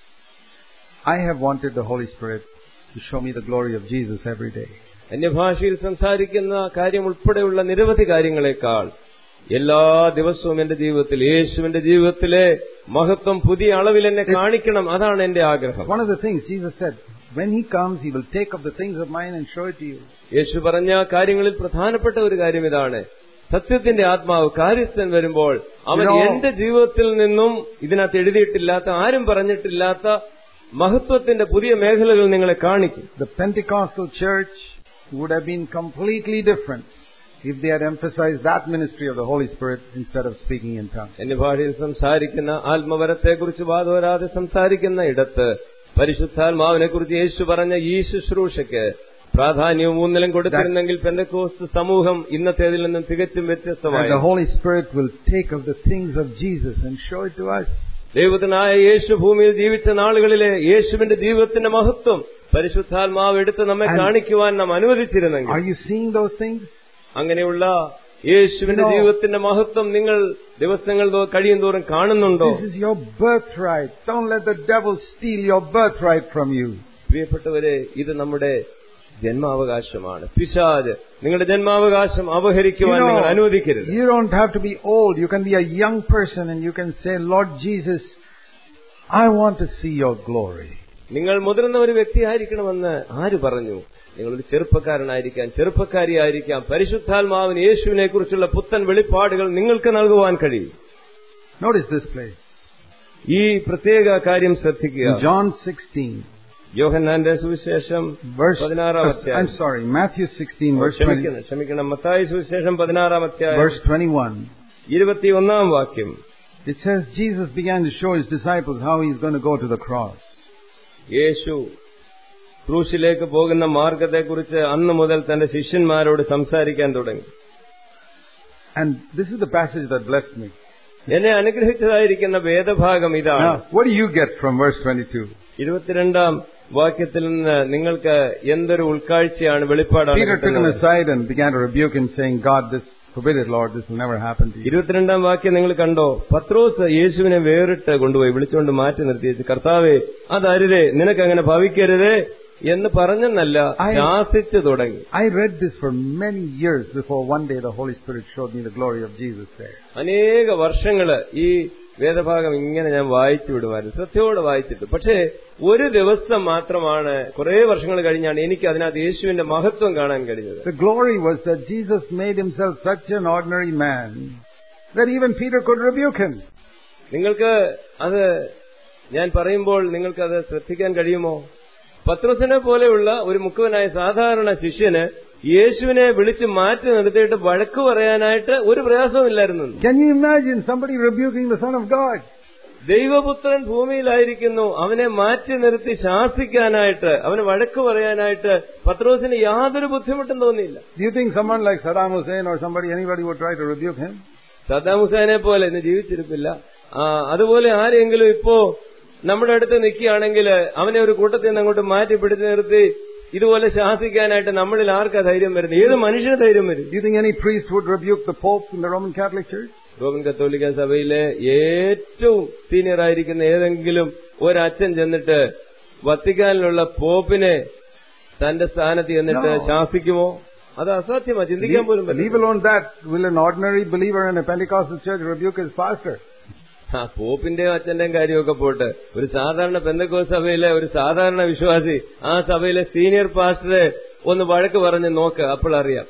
I have wanted the Holy Spirit to show me the glory of Jesus every day. അന്യഭാഷയിൽ സംസാരിക്കുന്ന കാര്യം ഉൾപ്പെടെയുള്ള നിരവധി കാര്യങ്ങളെക്കാൾ എല്ലാ ദിവസവും എന്റെ ജീവിതത്തിൽ യേശുവിന്റെ ജീവിതത്തിലെ മഹത്വം പുതിയ അളവിൽ എന്നെ കാണിക്കണം അതാണ് എന്റെ ആഗ്രഹം One of the things Jesus said, when he comes, he will take of the things of mine and show it to you. യേശു പറഞ്ഞ കാര്യങ്ങളിൽ പ്രധാനപ്പെട്ട ഒരു കാര്യം ഇതാണ് സത്യത്തിന്റെ ആത്മാവ് കാര്യസ്ഥൻ വരുമ്പോൾ അവൻ You know- എന്റെ ജീവിതത്തിൽ നിന്നും ഇതിനകത്ത് എഴുതിയിട്ടില്ലാത്ത ആരും പറഞ്ഞിട്ടില്ലാത്ത മഹത്വത്തിന്റെ പുതിയ മേഖലകൾ നിങ്ങളെ കാണിക്കും The Pentecostal church would have been completely different if they had emphasized that ministry of the Holy Spirit instead of speaking in tongues. എന്റെ ഭാഷയിൽ സംസാരിക്കുന്ന ആത്മവരത്തെക്കുറിച്ച് വാദോരാതെ സംസാരിക്കുന്ന ഇടത്ത് പരിശുദ്ധാത്മാവിനെ കുറിച്ച് യേശു പറഞ്ഞ ഈ ശുശ്രൂഷയ്ക്ക് പ്രാധാന്യവും ഊന്നലും കൊടുത്തിരുന്നെങ്കിൽ പെന്തക്കോസ്ത് സമൂഹം ഇന്നത്തേതിൽ നിന്നും തികച്ചും And വ്യത്യസ്തമായി the Holy Spirit will take of the things of Jesus and show it to us. ദൈവത്തിനായ യേശു ഭൂമിയിൽ ജീവിച്ച നാളുകളിലെ യേശുവിന്റെ ജീവിതത്തിന്റെ മഹത്വം പരിശുദ്ധാത്മാവ് എടുത്ത് നമ്മെ And- കാണിക്കുവാൻ നാം അനുവദിച്ചിരുന്നെങ്കിൽ Are you seeing those things? അങ്ങനെയുള്ള യേശുവിന്റെ You know- ജീവിതത്തിന്റെ മഹത്വം നിങ്ങൾ ദിവസങ്ങൾ തോ- കഴിയും തോറും കാണുന്നുണ്ടോ This is your birthright. Don't let the devil steal your birthright from you. പ്രിയപ്പെട്ടവരെ ഇത് നമ്മുടെ ജന്മാവകാശമാണ് പിശാജ് നിങ്ങളുടെ ജന്മാവകാശം അപഹരിക്കുവാൻ You know, നിങ്ങൾ അനുവദിക്കരുത് You don't have to be old. You can be a young person and you can say, Lord Jesus, I want to see your glory. നിങ്ങൾ മുതിർന്ന ഒരു വ്യക്തിയായിരിക്കണമെന്ന് ആര് പറഞ്ഞു നിങ്ങളൊരു ചെറുപ്പക്കാരനായിരിക്കാം ചെറുപ്പക്കാരിയായിരിക്കാം പരിശുദ്ധാത്മാവിന് യേശുവിനെ കുറിച്ചുള്ള പുത്തൻ വെളിപ്പാടുകൾ നിങ്ങൾക്ക് നൽകുവാൻ കഴിയും Notice this place. ഈ പ്രത്യേക കാര്യം ശ്രദ്ധിക്കുക In John 16, യോഹന്നാന്റെ സുവിശേഷം verse, പതിനാറാം I'm അധ്യായം sorry, Matthew 16, verse 20, ക്ഷമിക്കണം ക്ഷമിക്കണം മത്തായി സുവിശേഷം പതിനാറാം അധ്യായം verse 21. ഇരുപത്തിയൊന്നാം വാക്യം It says Jesus began to show his disciples how he's going to go to the cross. യേശു ക്രൂശിലേക്ക് പോകുന്ന മാർഗത്തെക്കുറിച്ച് അന്ന് മുതൽ തന്റെ ശിഷ്യന്മാരോട് സംസാരിക്കാൻ തുടങ്ങി And this is the passage that blessed me. എന്നെ അനുഗ്രഹിച്ചതായിരിക്കുന്ന വേദഭാഗം ഇതാണ് Now, what do you get from verse 22? ഇരുപത്തിരണ്ടാം വാക്യത്തിൽ നിന്ന് നിങ്ങൾക്ക് എന്തൊരു ഉൾക്കാഴ്ചയാണ് വെളിപ്പാടാണ് Peter took him കിട്ടുന്നത്? aside and began to rebuke him, saying, God, this forbid it, Lord, this will never happen to you. ഇരുപത്തിരണ്ടാം വാക്യം നിങ്ങൾ കണ്ടോ പത്രോസ് യേശുവിനെ വേറിട്ട് കൊണ്ടുപോയി വിളിച്ചുകൊണ്ട് മാറ്റി നിർത്തിയത് കർത്താവെ അതരുതേ നിനക്കങ്ങനെ ഭവിക്കരുതേ എന്ന് പറഞ്ഞെന്നല്ല I- ശാസിച്ചു തുടങ്ങി I read this for many years before one day the Holy Spirit showed me the glory of Jesus there. അനേക വർഷങ്ങള് ഈ വേദഭാഗം ഇങ്ങനെ ഞാൻ വായിച്ചു വിടുമായിരുന്നു ശ്രദ്ധയോടെ വായിച്ചിട്ട് പക്ഷേ ഒരു ദിവസം മാത്രമാണ് കുറെ വർഷങ്ങൾ കഴിഞ്ഞാണ് എനിക്ക് അതിനകത്ത് യേശുവിന്റെ മഹത്വം കാണാൻ കഴിഞ്ഞത് The glory was that Jesus made himself such an ordinary man that even Peter could rebuke him. നിങ്ങൾക്ക് അത് ഞാൻ പറയുമ്പോൾ നിങ്ങൾക്കത് ശ്രദ്ധിക്കാൻ കഴിയുമോ പത്രോസിനെ പോലെയുള്ള ഒരു മുക്കുവനായ സാധാരണ ശിഷ്യന് യേശുവിനെ വിളിച്ച് മാറ്റി നിർത്തിയിട്ട് വഴക്ക് പറയാനായിട്ട് ഒരു പ്രയാസവും ഇല്ലായിരുന്നു Can you imagine somebody rebuking the Son of God? ദൈവപുത്രൻ ഭൂമിയിലായിരിക്കുന്നു അവനെ മാറ്റി നിർത്തി ശാസിക്കാനായിട്ട് അവന് വഴക്ക് പറയാനായിട്ട് പത്രോസിന് യാതൊരു ബുദ്ധിമുട്ടും തോന്നിയില്ല Do you think someone like Saddam Hussein or somebody, anybody would try to rebuke him? Saddam ഹുസൈനെ പോലെ ഇന്ന് ജീവിച്ചിരിപ്പില്ല ആ, അതുപോലെ ആരെങ്കിലും ഇപ്പോ നമ്മുടെ അടുത്ത് നിൽക്കുകയാണെങ്കിൽ അവനെ ഒരു കൂട്ടത്തിൽ നിന്ന് അങ്ങോട്ട് മാറ്റി പിടിച്ചു നിർത്തി ഇതുപോലെ ശാസിക്കാനായിട്ട് നമ്മളിൽ ആർക്കാ ധൈര്യം വരുന്നത് ഏത് മനുഷ്യന് ധൈര്യം വരും Do you think any priest would rebuke the Pope in the Roman Catholic Church? Roman കത്തോലിക്ക സഭയിലെ ഏറ്റവും സീനിയർ ആയിരിക്കുന്ന ഏതെങ്കിലും ഒരച്ഛൻ ചെന്നിട്ട് വത്തിക്കാനിലുള്ള പോപ്പിനെ തന്റെ സ്ഥാനത്ത് ചെന്നിട്ട് No. ശാസിക്കുമോ അത് അസാധ്യമാ ചിന്തിക്കാൻ പോലും Leave പറ്റില്ല alone that, will an ordinary believer in a Pentecostal church rebuke his pastor? ആ പോപ്പിന്റെയും അച്ഛന്റെയും കാര്യമൊക്കെ പോട്ട് ഒരു സാധാരണ പെന്തക്കോ സഭയിലെ ഒരു സാധാരണ വിശ്വാസി ആ സഭയിലെ സീനിയർ പാസ്റ്ററെ ഒന്ന് വഴക്ക് പറഞ്ഞ് നോക്ക് അപ്പോൾ അറിയാം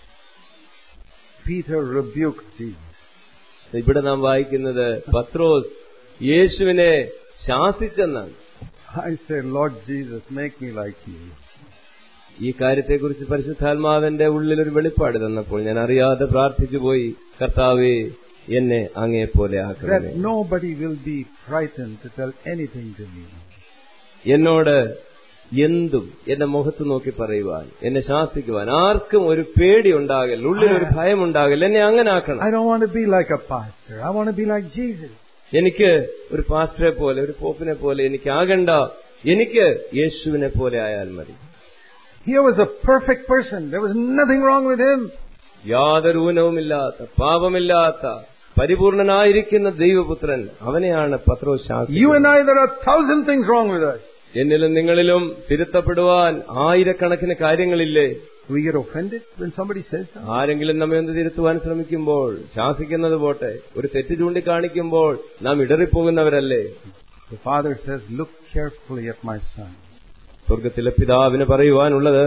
Peter rebuked Jesus. ഇവിടെ നാം വായിക്കുന്നത് പത്രോസ് യേശുവിനെ ശാസിച്ചെന്നാണ് I said, Lord Jesus, make me like you. ഈ കാര്യത്തെക്കുറിച്ച് പരിശുദ്ധാത്മാവിന്റെ ഉള്ളിൽ ഒരു വെളിപ്പാട് തന്നപ്പോൾ ഞാൻ അറിയാതെ പ്രാർത്ഥിച്ചു പോയി കർത്താവേ എന്നെ അങ്ങേ പോലെ ആക്കണമേ That nobody will be frightened to tell anything to me. എന്നോട് എന്തും എന്റെ മുഖത്ത് നോക്കി പറയുവാൻ എന്നെ ശാസിക്കുവാൻ ആർക്കും ഒരു പേടി ഉണ്ടാകൽ ഉള്ളിൽ ഒരു ഭയം ഉണ്ടാകൽ എന്നെ അങ്ങനെ ആക്കണം I don't want to be like a pastor. I want to be like Jesus. എനിക്ക് ഒരു പാസ്റ്ററെ പോലെ ഒരു പോപ്പിനെ പോലെ എനിക്ക് ആകണ്ട എനിക്ക് യേശുവിനെ പോലെ ആയാൽ മതി Here was a perfect person. There was nothing wrong with him. യാതൊരു ഊനവുമില്ലാത്ത പാപമില്ലാത്ത പരിപൂർണനായിരിക്കുന്ന ദൈവപുത്രൻ അവനെയാണ് പത്രോ You ശാസിക്കുന്നത് and I, there are thousand things wrong with us. എന്നിലും നിങ്ങളിലും തിരുത്തപ്പെടുവാൻ ആയിരക്കണക്കിന് കാര്യങ്ങളില്ലേ We get offended when somebody says something. ആരെങ്കിലും നമ്മെ ഒന്ന് തിരുത്തുവാൻ ശ്രമിക്കുമ്പോൾ ശാസിക്കുന്നത് പോട്ടെ ഒരു തെറ്റ് ചൂണ്ടിക്കാണിക്കുമ്പോൾ നാം ഇടറിപ്പോകുന്നവരല്ലേ The father says, Look carefully at my son. സ്വർഗത്തിലെ പിതാവിന് പറയുവാനുള്ളത്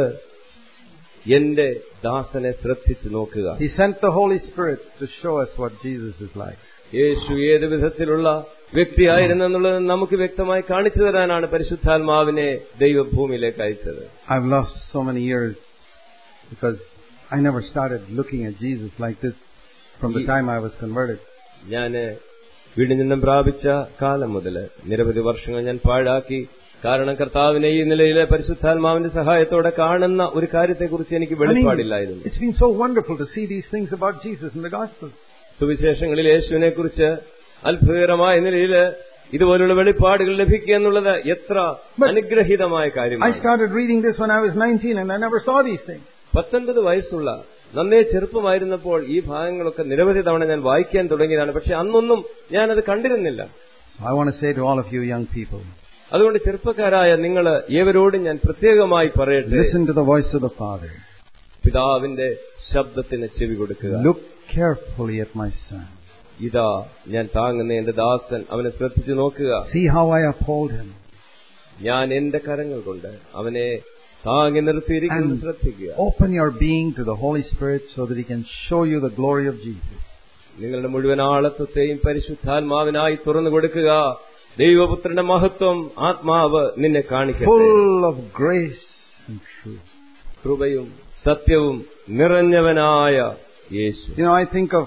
എന്റെ ദാസനെ ശ്രദ്ധിച്ചു നോക്കുക He sent the Holy Spirit to show us what Jesus is like. യേശു ഏത് വിധത്തിലുള്ള വ്യക്തിയായിരുന്നെന്നുള്ളത് നമുക്ക് വ്യക്തമായി കാണിച്ചു തരാനാണ് പരിശുദ്ധാത്മാവിനെ ദൈവഭൂമിയിലേക്ക് അയച്ചത് I've lost so many years because I never started looking at Jesus like this from the Ye- time I was converted. ഞാന് വീടിനിന്നും പ്രാപിച്ച കാലം മുതൽ നിരവധി വർഷങ്ങൾ ഞാൻ പാഴാക്കി കാരണം കർത്താവിനെ ഈ നിലയിലെ പരിശുദ്ധാത്മാവിന്റെ സഹായത്തോടെ കാണുന്ന ഒരു കാര്യത്തെക്കുറിച്ച് എനിക്ക് I mean, വെളിപ്പാടില്ലായിരുന്നു it's been so wonderful to see these things about Jesus in the Gospels. സുവിശേഷങ്ങളിൽ യേശുവിനെ കുറിച്ച് അത്ഭുതകരമായ നിലയിൽ ഇതുപോലുള്ള വെളിപ്പാടുകൾ ലഭിക്കുക എന്നുള്ളത് എത്ര But- അനുഗ്രഹീതമായ I കാര്യമാണ് started reading this when I was 19 and I never saw these things. പത്തൊൻപത് വയസ്സുള്ള നന്നേ ചെറുപ്പമായിരുന്നപ്പോൾ ഈ ഭാഗങ്ങളൊക്കെ നിരവധി തവണ ഞാൻ വായിക്കാൻ തുടങ്ങിയതാണ് പക്ഷെ അന്നൊന്നും ഞാനത് കണ്ടിരുന്നില്ല I want to say to all of you young people, അതുകൊണ്ട് ചെറുപ്പക്കാരായ നിങ്ങൾ ഏവരോടും ഞാൻ പ്രത്യേകമായി പറയട്ടെ listen to the voice of the Father. പിതാവിന്റെ ശബ്ദത്തിന് ചെവി കൊടുക്കുക Look carefully at my son. ഇതാ ഞാൻ താങ്ങുന്ന എന്റെ ദാസൻ അവനെ ശ്രദ്ധിച്ചു നോക്കുക See how I uphold him. ഞാൻ എന്റെ കരങ്ങൾ കൊണ്ട് അവനെ താങ്ങി നിർത്തിയിരിക്കുന്നത് And ശ്രദ്ധിക്കുക open your being to the Holy Spirit so that he can show you the glory of Jesus. നിങ്ങളുടെ മുഴുവൻ ആളത്വത്തെയും പരിശുദ്ധാത്മാവിനായി തുറന്നു കൊടുക്കുക ദൈവപുത്രന്റെ മഹത്വം ആത്മാവ് നിന്നെ കാണിക്കട്ടെ Full of grace and truth. കൃപയും സത്യവും നിറഞ്ഞവനായ യേശു You know, I think of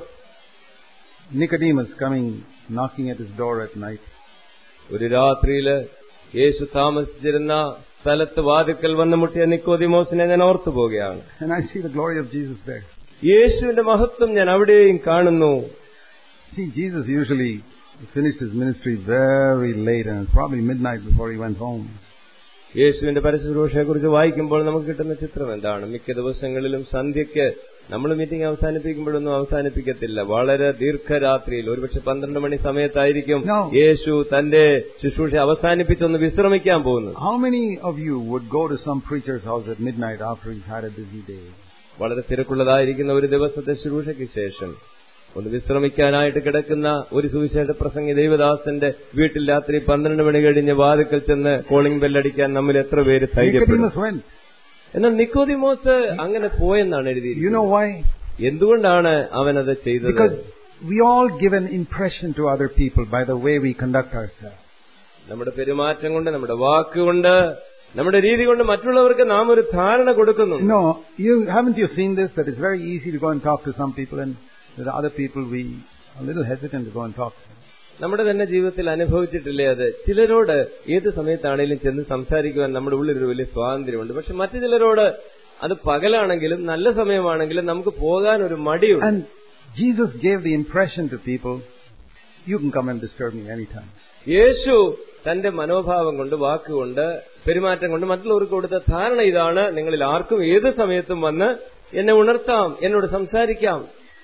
Nicodemus coming knocking at his door at night. ഒരു രാത്രിയില് യേശു താമസിച്ചിരുന്ന സ്ഥലത്ത് വാതിക്കൽ വന്ന് മുട്ടിയ നിക്കോദിമോസിനെ ഞാൻ ഓർത്തു പോവുകയാണ് And I see the glory of Jesus there. യേശുവിന്റെ മഹത്വം ഞാൻ അവിടെയും കാണുന്നു See, Jesus usually finished his ministry very late and probably midnight before he went home. യേശുവിന്റെ പരശുശ്രൂഷയെ കുറിച്ച് വായിക്കുമ്പോൾ നമുക്ക് കിട്ടുന്ന ചിത്രം എന്താണ് മിക്ക ദിവസങ്ങളിലും സന്ധ്യയ്ക്ക് നമ്മൾ മീറ്റിംഗ് അവസാനിപ്പിക്കുമ്പോഴൊന്നും അവസാനിപ്പിക്കത്തില്ല വളരെ ദീർഘരാത്രിയിൽ ഒരുപക്ഷെ പന്ത്രണ്ട് മണി സമയത്തായിരിക്കും No. യേശു തന്റെ ശുശ്രൂഷ അവസാനിപ്പിച്ചൊന്ന് വിശ്രമിക്കാൻ പോകുന്നത് How many of you would go to some preacher's house at midnight after he's had a busy day? വളരെ തിരക്കുള്ളതായിരിക്കുന്ന ഒരു ദിവസത്തെ ശുശ്രൂഷയ്ക്ക് ശേഷം ഒന്ന് വിശ്രമിക്കാനായിട്ട് കിടക്കുന്ന ഒരു സുവിശേഷ പ്രസംഗി ദൈവദാസന്റെ വീട്ടിൽ രാത്രി പന്ത്രണ്ട് മണി കഴിഞ്ഞ് വാതിക്കൽ ചെന്ന് കോളിംഗ് ബെല്ലടിക്കാൻ നമ്മിൽ എത്ര പേര് ധൈര്യപ്പെടും Nicodemus went. എന്നാൽ നിക്കോദിമോസ് അങ്ങനെ പോയെന്നാണ് You എഴുതിയിരിക്കുന്നത് know why? എന്തുകൊണ്ടാണ് അവനത് ചെയ്തത് Because we all give an impression to other people by the way we conduct ourselves. നമ്മുടെ പെരുമാറ്റം കൊണ്ട് നമ്മുടെ വാക്കുകൊണ്ട് നമ്മുടെ രീതി കൊണ്ട് മറ്റുള്ളവർക്ക് നാം ഒരു ധാരണ കൊടുക്കുന്നു No, you haven't you seen this? That it's very easy to go and talk to some people, and the other people we are a little hesitant to go and talk to. them. നമ്മുടെ തന്നെ ജീവിതത്തിൽ അനുഭവിച്ചിട്ടില്ലേ അത് ചിലരോട് ഏത് സമയത്താണെങ്കിലും ചെന്ന് സംസാരിക്കുവാൻ നമ്മുടെ ഉള്ളിൽ ഒരു വലിയ സ്വാതന്ത്ര്യമുണ്ട് പക്ഷെ മറ്റു ചിലരോട് അത് പകലാണെങ്കിലും നല്ല സമയമാണെങ്കിലും നമുക്ക് പോകാൻ ഒരു മടിയുണ്ട് And Jesus gave the impression to people, you can come and disturb me anytime. യേശു തന്റെ മനോഭാവം കൊണ്ട് വാക്കുകൊണ്ട് പെരുമാറ്റം കൊണ്ട് മറ്റുള്ളവർക്ക് കൊടുത്ത ധാരണ ഇതാണ് നിങ്ങളിൽ ആർക്കും ഏത് സമയത്തും വന്ന് എന്നെ ഉണർത്താം എന്നോട് സംസാരിക്കാം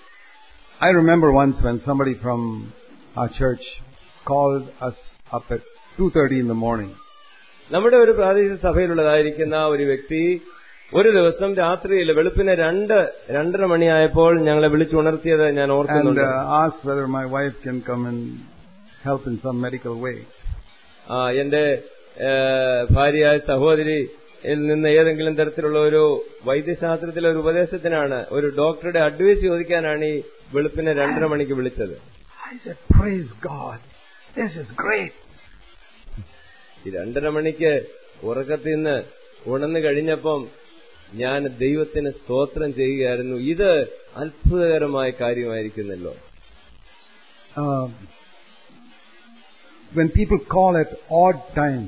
I remember once when somebody from our church called us up at 2.30 in the morning. നമ്മുടെ ഒരു പ്രാദേശിക സഭയിലുള്ളതായിരിക്കുന്ന ഒരു വ്യക്തി ഒരു ദിവസം രാത്രിയിൽ വെളുപ്പിന് രണ്ട് രണ്ടര മണിയായപ്പോൾ ഞങ്ങളെ വിളിച്ചുണർത്തിയത് ഞാൻ and ഓർക്കുന്നുണ്ട് uh, asked whether my wife can come and help in some medical way. ആ, എന്റെ ഏ, ഭാര്യയായ സഹോദരി യിൽ നിന്ന് ഏതെങ്കിലും തരത്തിലുള്ള ഒരു വൈദ്യശാസ്ത്രത്തിലെ ഒരു ഉപദേശത്തിനാണ് ഒരു ഡോക്ടറുടെ അഡ്വൈസ് ചോദിക്കാനാണ് ഈ വെളുപ്പിനെ രണ്ടര മണിക്ക് വിളിച്ചത് I said, Praise God. This is great. ഈ രണ്ടര മണിക്ക് ഉറക്കത്തിൽ നിന്ന് ഉണർന്നു കഴിഞ്ഞപ്പം ഞാൻ ദൈവത്തിന് സ്തോത്രം ചെയ്യുകയായിരുന്നു ഇത് അത്ഭുതകരമായ കാര്യമായിരിക്കുന്നല്ലോ Um, when people call at odd times,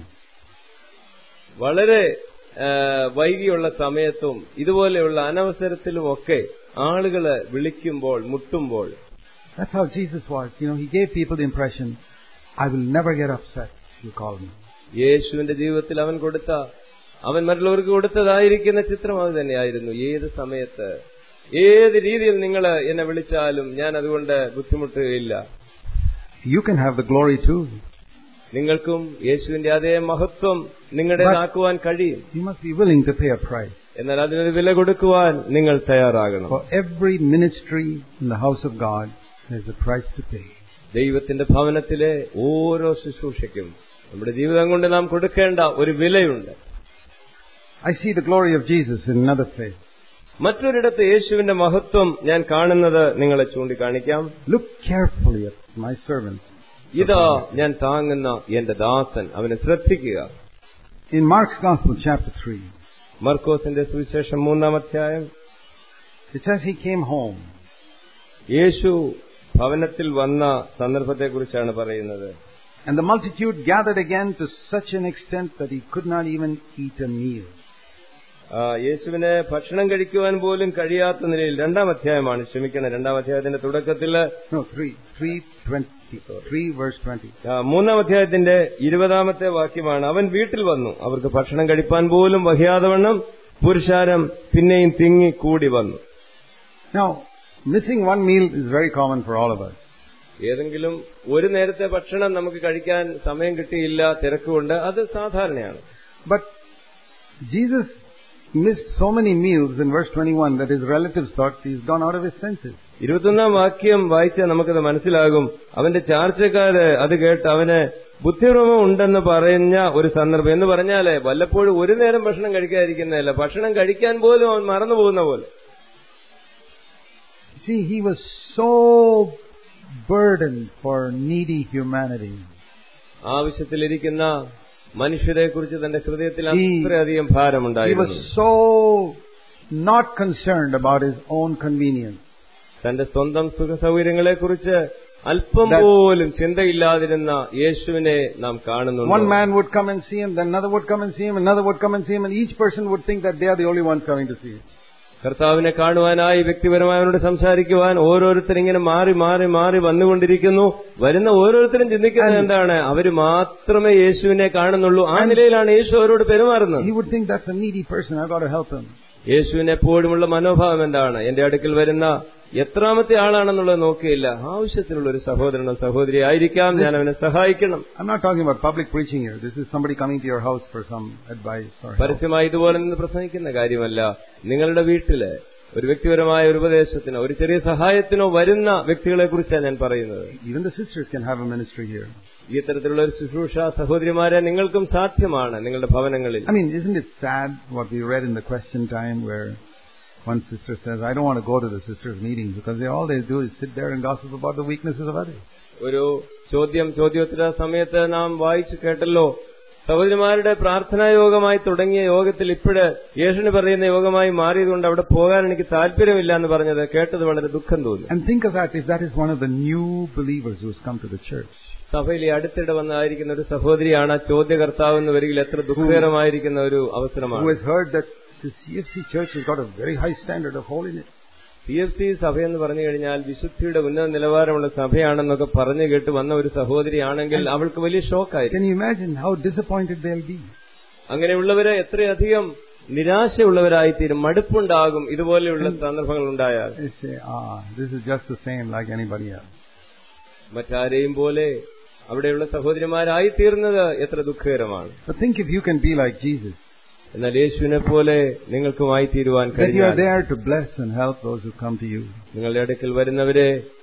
വളരെ ആ, വൈകിയുള്ള സമയത്തും ഇതുപോലെയുള്ള അനവസരത്തിലുമൊക്കെ ആളുകള് വിളിക്കുമ്പോൾ മുട്ടുമ്പോൾ that's how Jesus was. You know, he gave people the impression, I will never get upset if you call me. യേശുവിന്റെ ജീവിതത്തിൽ അവൻ കൊടുത്ത അവൻ മറ്റുള്ളവർക്ക് കൊടുത്തതായിരിക്കുന്ന ചിത്രം അത് തന്നെയായിരുന്നു ഏത് സമയത്ത് ഏത് രീതിയിൽ നിങ്ങൾ എന്നെ വിളിച്ചാലും ഞാൻ അതുകൊണ്ട് ബുദ്ധിമുട്ടുകയില്ല You can have the glory too. നിങ്ങൾക്കും യേശുവിന്റെ അതേ മഹത്വം നിങ്ങളുടേതാക്കുവാൻ കഴിയും You must be willing to pay a price. എന്നാൽ അതിനൊരു വില കൊടുക്കുവാൻ നിങ്ങൾ തയ്യാറാകണം For every ministry in the house of God, there's a price to pay. ദൈവത്തിന്റെ ഭവനത്തിലെ ഓരോ ശുശ്രൂഷയ്ക്കും നമ്മുടെ ജീവിതം കൊണ്ട് നാം കൊടുക്കേണ്ട ഒരു വിലയുണ്ട് I see the glory of Jesus in another place. മറ്റൊരിടത്ത് യേശുവിന്റെ മഹത്വം ഞാൻ കാണുന്നത് നിങ്ങളെ ചൂണ്ടിക്കാണിക്കാം Look carefully at my servant. ഇതാ ഞാൻ താങ്ങുന്ന എന്റെ ദാസൻ അവനെ ശ്രദ്ധിക്കുക In Mark's Gospel, chapter 3, മർക്കോസിന്റെ സുവിശേഷം മൂന്നാം അധ്യായം it says he came home. യേശു ഭവനത്തിൽ വന്ന സന്ദർഭത്തെക്കുറിച്ചാണ് പറയുന്നത് And the multitude gathered again to such an extent that he could not even eat a meal. ആ, യേശുവിന് ഭക്ഷണം കഴിക്കുവാൻ പോലും കഴിയാത്ത നിലയിൽ രണ്ടാം അധ്യായമാണ് ക്ഷമിക്കണം രണ്ടാം അധ്യായത്തിന്റെ തുടക്കത്തിൽ No, 3, 3, 20, 3 verse 20. ആ, മൂന്നാം അധ്യായത്തിന്റെ ഇരുപതാമത്തെ വാക്യമാണ് അവൻ വീട്ടിൽ വന്നു അവർക്ക് ഭക്ഷണം കഴിപ്പാൻ പോലും വഹിയാതെ വണ്ണം പുരുഷാരം പിന്നെയും തിങ്ങി കൂടി വന്നു Now, missing one meal is very common for all of us. ഏതെങ്കിലും ഒരു നേരത്തെ ഭക്ഷണം നമുക്ക് കഴിക്കാൻ സമയം കിട്ടിയില്ല തിരക്കുകൊണ്ട് അത് സാധാരണയാണ് But Jesus missed so many meals in verse 21 that his relatives thought he's gone out of his senses. ഇരുപത്തൊന്നാം വാക്യം വായിച്ചാൽ നമുക്കത് മനസ്സിലാകും അവന്റെ ചാർച്ചക്കാര് അത് കേട്ട് അവന് ബുദ്ധിഭ്രമം ഉണ്ടെന്ന് പറഞ്ഞ ഒരു സന്ദർഭം എന്ന് പറഞ്ഞാല് വല്ലപ്പോഴും ഒരു നേരം ഭക്ഷണം കഴിക്കാതിരിക്കുന്നതല്ല ഭക്ഷണം കഴിക്കാൻ പോലും അവൻ മറന്നു പോകുന്ന പോലെ See, he was so burdened for needy humanity. ആവശ്യത്തിലിരിക്കുന്ന മനുഷ്യരെ കുറിച്ച് തന്റെ ഹൃദയത്തിൽ He- അത്രയധികം He was ഭാരമുണ്ടായിരുന്നു so not concerned about his own convenience. തന്റെ സ്വന്തം സുഖസൗകര്യങ്ങളെ കുറിച്ച് അല്പം That- പോലും ചിന്തയില്ലാതിരുന്ന യേശുവിനെ നാം One കാണുന്നു man would come and see him, then another would come and see him, another would come and see him, and each person would think that they are the only ones coming to see him. കർത്താവിനെ കാണുവാനായി വ്യക്തിപരമായി അവനോട് സംസാരിക്കുവാൻ ഓരോരുത്തരും ഇങ്ങനെ മാറി മാറി മാറി വന്നുകൊണ്ടിരിക്കുന്നു വരുന്ന ഓരോരുത്തരും ചിന്തിക്കുന്നത് എന്താണ് അവര് മാത്രമേ യേശുവിനെ കാണുന്നുള്ളൂ ആ നിലയിലാണ് യേശു അവരോട് പെരുമാറുന്നത് He would think that's a needy person, I've got to help him. യേശുവിന് എപ്പോഴുമുള്ള മനോഭാവം എന്താണ് എന്റെ അടുക്കൽ വരുന്ന എത്രാമത്തെ ആളാണെന്നുള്ളത് നോക്കിയില്ല ആവശ്യത്തിനുള്ള ഒരു സഹോദരനോ സഹോദരി ആയിരിക്കാം ഞാൻ അവനെ സഹായിക്കണം I'm not talking about public preaching here. This is somebody coming to your house for some advice or help. പരസ്യമായി ഇതുപോലെ നിന്ന് പ്രസംഗിക്കുന്ന കാര്യമല്ല നിങ്ങളുടെ വീട്ടില് ഒരു വ്യക്തിപരമായ ഒരു ഉപദേശത്തിനോ ഒരു ചെറിയ സഹായത്തിനോ വരുന്ന വ്യക്തികളെ കുറിച്ചാണ് ഞാൻ പറയുന്നത് Even the sisters can have a ministry here. ഈ തരത്തിലുള്ള ഒരു ശുശ്രൂഷ സഹോദരിമാരെ നിങ്ങൾക്കും സാധ്യമാണ് നിങ്ങളുടെ ഭവനങ്ങളിൽ I mean, isn't it sad what we read in the question time where one sister says, I don't want to go to the sisters' meetings because they, all they do is sit there and gossip about the weaknesses of others. ഒരു ചോദ്യം ചോദ്യോത്തര സമയത്ത് നാം വായിച്ചു കേട്ടല്ലോ സഹോദരിമാരുടെ പ്രാർത്ഥനാ യോഗമായി തുടങ്ങിയ യോഗത്തിൽ ഇപ്പോഴ് യേശുവിന് പറയുന്ന യോഗമായി മാറിയതുകൊണ്ട് അവിടെ പോകാൻ എനിക്ക് താല്പര്യമില്ല എന്ന് പറഞ്ഞത് കേട്ടത് വളരെ ദുഃഖം തോന്നി And think of that if that is one of the new believers who's come to the church. സഭയിൽ ഈ അടുത്തിടെ വന്നായിരിക്കുന്ന ഒരു സഹോദരിയാണ് ആ ചോദ്യകർത്താവ് എന്ന് വരികിൽ എത്ര ദുഃഖകരമായിരിക്കുന്ന ഒരു Who അവസരമാണ് has heard that the CFC church has got a very high standard of holiness. P F C സഭയെന്ന് പറഞ്ഞു കഴിഞ്ഞാൽ വിശുദ്ധിയുടെ ഉന്നത നിലവാരമുള്ള സഭയാണെന്നൊക്കെ പറഞ്ഞു കേട്ട് വന്ന ഒരു സഹോദരിയാണെങ്കിൽ അവൾക്ക് വലിയ ഷോക്കായിരിക്കും Can you imagine how disappointed they'll be? അങ്ങനെയുള്ളവരെ എത്രയധികം നിരാശയുള്ളവരായിത്തീരും മടുപ്പുണ്ടാകും ഇതുപോലെയുള്ള സന്ദർഭങ്ങൾ ഉണ്ടായാൽ They say, ah, this is just the same like anybody else. മറ്റാരെയും പോലെ അവിടെയുള്ള സഹോദരിമാരായി തീർന്നത് എത്ര ദുഃഖകരമാണ് But think if you can be like Jesus, എന്നാൽ യേശുവിനെ പോലെ നിങ്ങൾക്കുമായി തീരുവാൻ that you are കഴിഞ്ഞാൽ there to bless and help those who come to you. നിങ്ങളുടെ അടുക്കൽ വരുന്നവരെ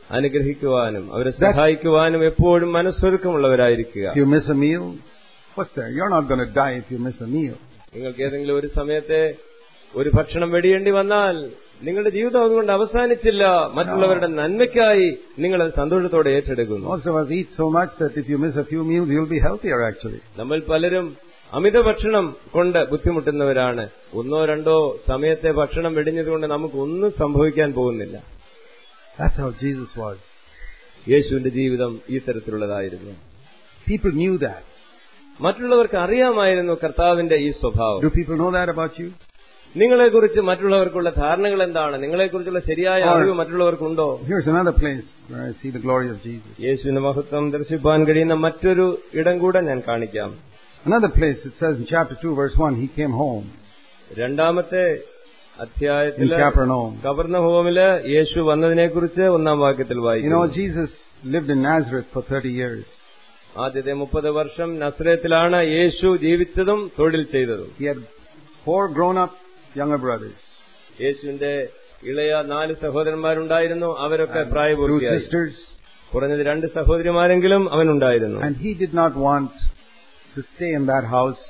അനുഗ്രഹിക്കുവാനും അവരെ സഹായിക്കുവാനും എപ്പോഴും മനസ്സൊരുക്കമുള്ളവരായിരിക്കുക If you miss a meal, what's there? You're not going to die if you miss a meal. നിങ്ങൾക്ക് ഏതെങ്കിലും ഒരു സമയത്തെ ഒരു ഭക്ഷണം വെടിയേണ്ടി വന്നാൽ നിങ്ങളുടെ ജീവിതം അതുകൊണ്ട് അവസാനിച്ചില്ല മറ്റുള്ളവരുടെ നന്മയ്ക്കായി നിങ്ങൾ അത് സന്തോഷത്തോടെ ഏറ്റെടുക്കുന്നു Most of us eat so much that if you miss a few meals, you'll be healthier actually. നമ്മൾ പലരും അമിത ഭക്ഷണം കൊണ്ട് ബുദ്ധിമുട്ടുന്നവരാണ് ഒന്നോ രണ്ടോ സമയത്തെ ഭക്ഷണം വെടിഞ്ഞതുകൊണ്ട് നമുക്കൊന്നും സംഭവിക്കാൻ പോകുന്നില്ല That's how Jesus was. യേശുവിന്റെ ജീവിതം ഈ തരത്തിലുള്ളതായിരുന്നു People knew that. മറ്റുള്ളവർക്ക് അറിയാമായിരുന്നു കർത്താവിന്റെ ഈ സ്വഭാവം Do people know that about you? നിങ്ങളെക്കുറിച്ച് മറ്റുള്ളവർക്കുള്ള ധാരണകൾ എന്താണ് നിങ്ങളെക്കുറിച്ചുള്ള ശരിയായ അറിവ് മറ്റുള്ളവർക്കുണ്ടോ Here's another place where I see the glory of Jesus. യേശുവിന്റെ മഹത്വം ദർശിപ്പാൻ കഴിയുന്ന മറ്റൊരു ഇടം കൂടെ ഞാൻ കാണിക്കാം Another place it says in chapter 2 verse 1, he came home രണ്ടാമത്തെ in അധ്യായത്തില് Capernaum. കവർണഭൂമില് യേശു വന്നതിനെക്കുറിച്ച് ഒന്നാം വാക്യത്തിൽ You know, വായിക്കുന്നു Jesus lived in Nazareth for 30 years. ആദ്യത്തെ മുപ്പത് വർഷം നസ്രയത്തിലാണ് യേശു ജീവിച്ചതും തൊഴിൽ ചെയ്തതും He had four grown-up younger brothers, യേശുവിന്റെ ഇളയ നാല് സഹോദരന്മാരുണ്ടായിരുന്നു അവരൊക്കെ two പ്രായപൂർത്തിയായി sisters, കുറഞ്ഞത് രണ്ട് സഹോദരിമാരെങ്കിലും അവനുണ്ടായിരുന്നു and he did not want to stay in that house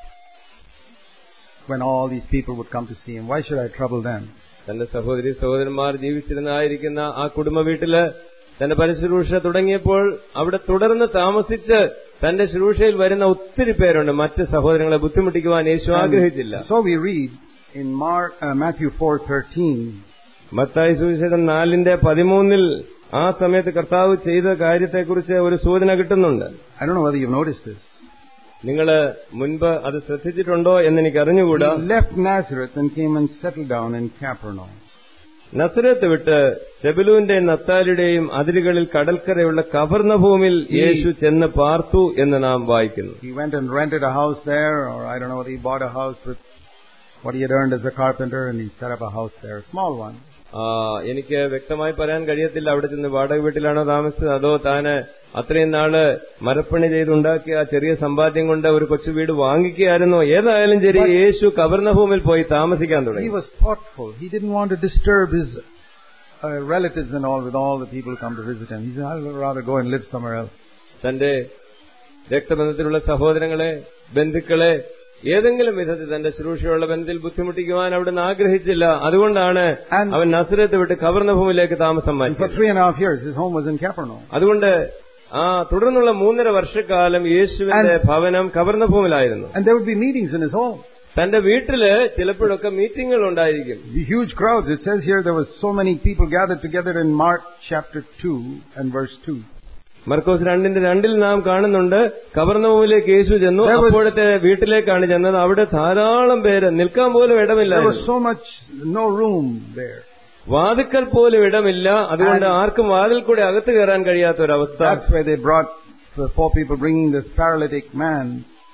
when all these people would come to see him. Why should I trouble them? തന്റെ സഹോദരി സഹോദരന്മാർ ജീവിച്ചിരുന്നതായിരിക്കുന്ന ആ കുടുംബ വീട്ടില് തന്റെ പരിശുശ്രൂഷ തുടങ്ങിയപ്പോൾ അവിടെ തുടർന്ന് താമസിച്ച് തന്റെ ശുശ്രൂഷയിൽ വരുന്ന ഒത്തിരി പേരുണ്ട് മറ്റ് സഹോദരങ്ങളെ ബുദ്ധിമുട്ടിക്കുവാൻ യേശു ആഗ്രഹിച്ചില്ല So we read in Mark, uh, Matthew 4:13, Mathai സുവിശേഷം നാലിന്റെ പതിമൂന്നിൽ ആ സമയത്ത് കർത്താവ് ചെയ്ത കാര്യത്തെക്കുറിച്ച് ഒരു സൂചന കിട്ടുന്നുണ്ട് I don't know whether you've noticed this. നിങ്ങൾ മുൻപ് അത് ശ്രദ്ധിച്ചിട്ടുണ്ടോ എന്ന് എനിക്ക് അറിഞ്ഞുകൂടാ He left Nazareth and came and settled down in Capernaum. നസരത്ത് വിട്ട് സെബുലുവിന്റെയും നത്താലിയുടെയും അതിരുകളിൽ കടൽക്കരയുള്ള കവർന്ന ഭൂമിയിൽ യേശു ചെന്ന് പാർത്തു എന്ന് നാം വായിക്കുന്നു He went and rented a house there, or I don't know whether he bought a house with what he had earned as a carpenter, and he set up a house there, a small one. ആ, എനിക്ക് വ്യക്തമായി പറയാൻ കഴിയത്തില്ല അവിടെ ചെന്ന് വാടക വീട്ടിലാണോ താമസിച്ചത് അതോ താന് അത്രയും നാള് മരപ്പണി ചെയ്തുണ്ടാക്കിയ ആ ചെറിയ സമ്പാദ്യം കൊണ്ട് ഒരു കൊച്ചു വീട് വാങ്ങിക്കുകയായിരുന്നോ ഏതായാലും ശരി യേശു കവർന്ന ഭൂമിയിൽ പോയി താമസിക്കാൻ He തുടങ്ങി was thoughtful. He didn't want to disturb his uh, relatives and all with all the people who come to visit him. He said, I'd rather go and live somewhere else. തന്റെ രക്തബന്ധത്തിലുള്ള സഹോദരങ്ങളെ ബന്ധുക്കളെ ഏതെങ്കിലും വിധത്തിൽ തന്റെ ശുശ്രൂഷയുള്ള ബന്ധത്തിൽ ബുദ്ധിമുട്ടിക്കുവാൻ അവിടുന്ന് ആഗ്രഹിച്ചില്ല അതുകൊണ്ടാണ് And- അവൻ നസരത്ത് വിട്ട് കവർന്ന ഭൂമിയിലേക്ക് താമസം And for മാറ്റി three and a half years, his home was in Capernaum. അതുകൊണ്ട് ആ തുടർന്നുള്ള മൂന്നര വർഷക്കാലം യേശുവിന്റെ ഭവനം കവർന്ന ഭൂമിയിലായിരുന്നു And there would be meetings in his home. തന്റെ വീട്ടില് ചിലപ്പോഴൊക്കെ മീറ്റിംഗുകൾ ഉണ്ടായിരിക്കും The huge crowds. It says here there was so many people gathered together in Mark chapter 2 and verse 2. മർക്കോസ് രണ്ടിന്റെ രണ്ടിൽ നാം കാണുന്നുണ്ട് കവർന്നഭൂമിയിലേക്ക് യേശു ചെന്നു There was- അപ്പോഴത്തെ വീട്ടിലേക്കാണ് ചെന്നത് അവിടെ ധാരാളം പേര് നിൽക്കാൻ പോലും There was ഇടമില്ലായിരുന്നു so much, no room there. വാതിക്കൽ പോലും ഇടമില്ല അതുകൊണ്ട് ആർക്കും വാതിൽ കൂടെ അകത്ത് കയറാൻ കഴിയാത്ത ഒരവസ്ഥ That's why they brought the four people bringing this paralytic man.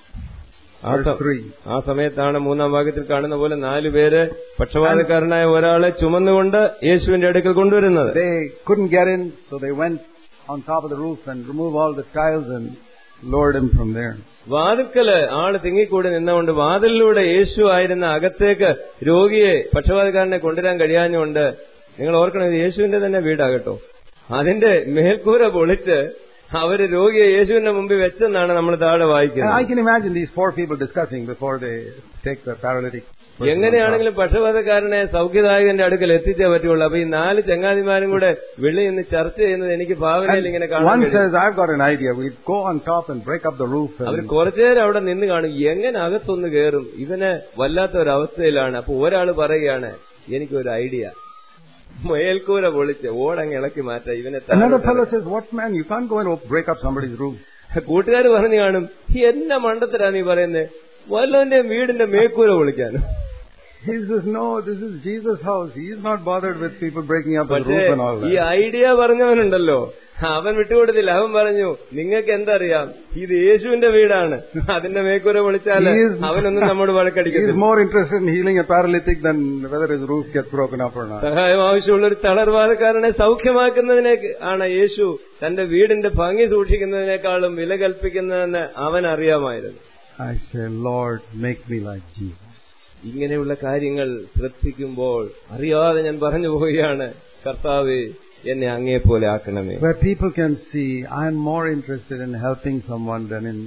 ആ Verse സ- 3. ആ സമയത്താണ് മൂന്നാം ഭാഗത്തിൽ കാണുന്ന പോലെ നാലുപേര് പക്ഷപാതക്കാരനായ ഒരാളെ ചുമന്നുകൊണ്ട് യേശുവിന്റെ അടുക്കൽ കൊണ്ടുവരുന്നത് They couldn't get in, so they went on top of the roof and removed all the tiles and lowered him from there. വാതിൽക്കല് ആള് തിങ്ങിക്കൂടി നിന്നുകൊണ്ട് വാതിലിലൂടെ യേശു ആയിരുന്ന അകത്തേക്ക് രോഗിയെ പക്ഷപാതക്കാരനെ കൊണ്ടുവരാൻ കഴിയാഞ്ഞുകൊണ്ട് നിങ്ങൾ ഓർക്കണം ഇത് യേശുവിന്റെ തന്നെ വീടാകട്ടോ അതിന്റെ മേൽക്കൂര പൊളിച്ച് അവര് രോഗിയെ യേശുവിന്റെ മുമ്പിൽ വെച്ചെന്നാണ് നമ്മൾ താഴെ And I വായിക്കുന്നത് can imagine these four people discussing before they take the paralytic. person on top. എങ്ങനെയാണെങ്കിലും പക്ഷപാതക്കാരനെ സൗഖ്യദായകന്റെ അടുക്കൽ എത്തിച്ചേ പറ്റുള്ളൂ അപ്പൊ ഈ നാല് ചങ്ങാതിമാരും കൂടെ വെള്ളി നിന്ന് ചർച്ച ചെയ്യുന്നത് എനിക്ക് ഭാവനയിൽ ഇങ്ങനെ And കാണാൻ one കഴിയും says, I've got an idea. We'll go on top and break up the roof. Our And കുറച്ചുനേരം അവിടെ നിന്ന് കാണും എങ്ങനെ അകത്തൊന്ന് കയറും ഇവന് വല്ലാത്ത ഒരു അവസ്ഥയിലാണ് അപ്പൊ ഒരാള് പറയുകയാണ് എനിക്കൊരു ഐഡിയ മേൽക്കൂര പൊളിച്ച് ഓടങ്ങ് ഇളക്കി മാറ്റാം ഇവനെ another താഴോട്ട് fellow says, what man, you can't go and break up somebody's roof. കൂട്ടുകാർ പറഞ്ഞു കാണും എന്നെ മണ്ടത്തരാ നീ പറയുന്നേ വല്ലവന്റെ വീടിന്റെ മേൽക്കൂര പൊളിക്കാനും He says, no, this is Jesus' house. He is not bothered with people breaking up his പക്ഷേ roof and all ഈ that. ഐഡിയ പറഞ്ഞവനുണ്ടല്ലോ അവൻ വിട്ടുകൊടുത്തില്ല അവൻ പറഞ്ഞു നിങ്ങൾക്ക് എന്തറിയാം ഇത് യേശുവിന്റെ വീടാണ് അതിന്റെ മേൽക്കൂര പൊളിച്ചാല് He is- അവനൊന്നും നമ്മോട് He is വഴക്കടിക്കത്തില്ല more interested in healing a paralytic than whether his roof gets broken up or not. സഹായം ആവശ്യമുള്ള ഒരു തളർവാദക്കാരനെ സൗഖ്യമാക്കുന്നതിനെ ആണ് യേശു തന്റെ വീടിന്റെ ഭംഗി സൂക്ഷിക്കുന്നതിനേക്കാളും വില കൽപ്പിക്കുന്നതെന്ന് അവൻ അറിയാമായിരുന്നു I say, Lord, make me like Jesus. ഇങ്ങനെയുള്ള കാര്യങ്ങൾ ശ്രദ്ധിക്കുമ്പോൾ അറിയാതെ ഞാൻ പറഞ്ഞു പോവുകയാണ് കർത്താവെ എന്നെ അങ്ങേ പോലെ ആക്കണമേ Where people can see I'm more interested in helping someone than in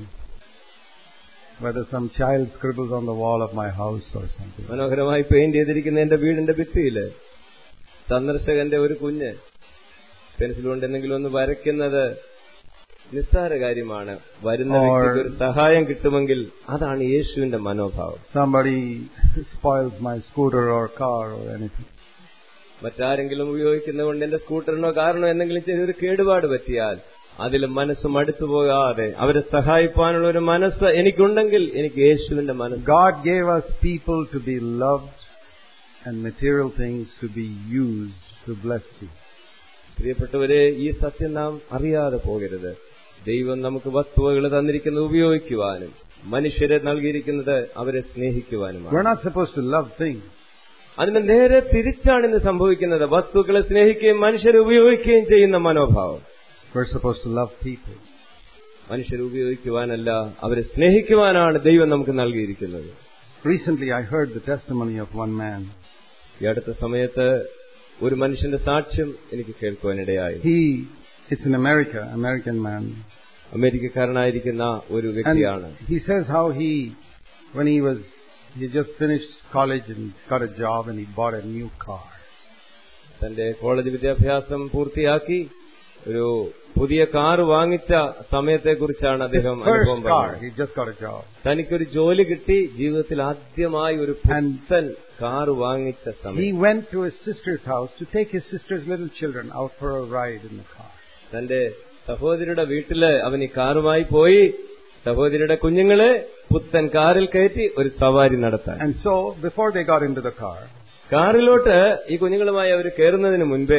whether some child scribbles on the wall of my house or something. മനോഹരമായി പെയിന്റ് ചെയ്തിരിക്കുന്ന എന്റെ വീടിന്റെ ഭിത്തിയില് സന്ദർശകന്റെ ഒരു കുഞ്ഞ് പെൻസിൽ കൊണ്ട് എന്തെങ്കിലും ഒന്ന് വരയ്ക്കുന്നത് നിസ്സാര കാര്യമാണ് വരുന്ന Or- വ്യക്തിക്ക് ഒരു സഹായം കിട്ടുമെങ്കിൽ അതാണ് യേശുവിന്റെ മനോഭാവം Somebody spoils my scooter or car or anything. മറ്റാരെങ്കിലും ഉപയോഗിക്കുന്നത് കൊണ്ട് എന്റെ സ്കൂട്ടറിനോ കാറിനോ എന്തെങ്കിലും ചെറിയൊരു കേടുപാട് പറ്റിയാൽ അതിൽ മനസ്സ് മടുത്തു പോകാതെ അവരെ സഹായിപ്പാനുള്ള ഒരു മനസ്സ് എനിക്കുണ്ടെങ്കിൽ എനിക്ക് യേശുവിന്റെ മനസ്സ് God gave us people to be loved and material things to be used to bless you. പ്രിയപ്പെട്ടവരെ ഈ സത്യം നാം അറിയാതെ പോകരുത് ദൈവം നമുക്ക് വസ്തുവകൾ തന്നിരിക്കുന്നത് ഉപയോഗിക്കുവാനും മനുഷ്യരെ നൽകിയിരിക്കുന്നത് അവരെ സ്നേഹിക്കുവാനുമാണ് We're not supposed to love things. അതിന് നേരെ തിരിച്ചാണ് ഇന്ന് സംഭവിക്കുന്നത് വസ്തുക്കളെ സ്നേഹിക്കുകയും മനുഷ്യരെ ഉപയോഗിക്കുകയും ചെയ്യുന്ന മനോഭാവം We're supposed to love people. മനുഷ്യരെ ഉപയോഗിക്കുവാനല്ല അവരെ സ്നേഹിക്കുവാനാണ് ദൈവം നമുക്ക് നൽകിയിരിക്കുന്നത് Recently I heard the testimony of one man. ഈ അടുത്ത സമയത്ത് ഒരു മനുഷ്യന്റെ സാക്ഷ്യം എനിക്ക് കേൾക്കുവാനിടയായി He, it's in America, American man. അമേരിക്കക്കാരനായിരിക്കുന്ന ഒരു വ്യക്തിയാണ് And he says how he, when he was, he just finished college and got a job and he bought a new car. തന്റെ കോളേജ് വിദ്യാഭ്യാസം പൂർത്തിയാക്കി ഒരു പുതിയ കാർ വാങ്ങിച്ച സമയത്തെക്കുറിച്ചാണ് His അദ്ദേഹം first അനുഭവം car, പറഞ്ഞത് he just got a job. തനിക്കൊരു ജോലി കിട്ടി ജീവിതത്തിൽ ആദ്യമായി ഒരു പുത്തൻ കാർ വാങ്ങിച്ച He സമയം went to his sister's house to take his sister's little children out for a ride in the car. തന്റെ സഹോദരിയുടെ വീട്ടില് അവൻ ഈ കാറുമായി പോയി സഹോദരിയുടെ കുഞ്ഞുങ്ങളെ പുത്തൻ കാറിൽ കയറ്റി ഒരു സവാരി നടത്താൻ And so, before they got into the car, കാറിലോട്ട് ഈ കുഞ്ഞുങ്ങളുമായി അവർ കയറുന്നതിന് മുൻപേ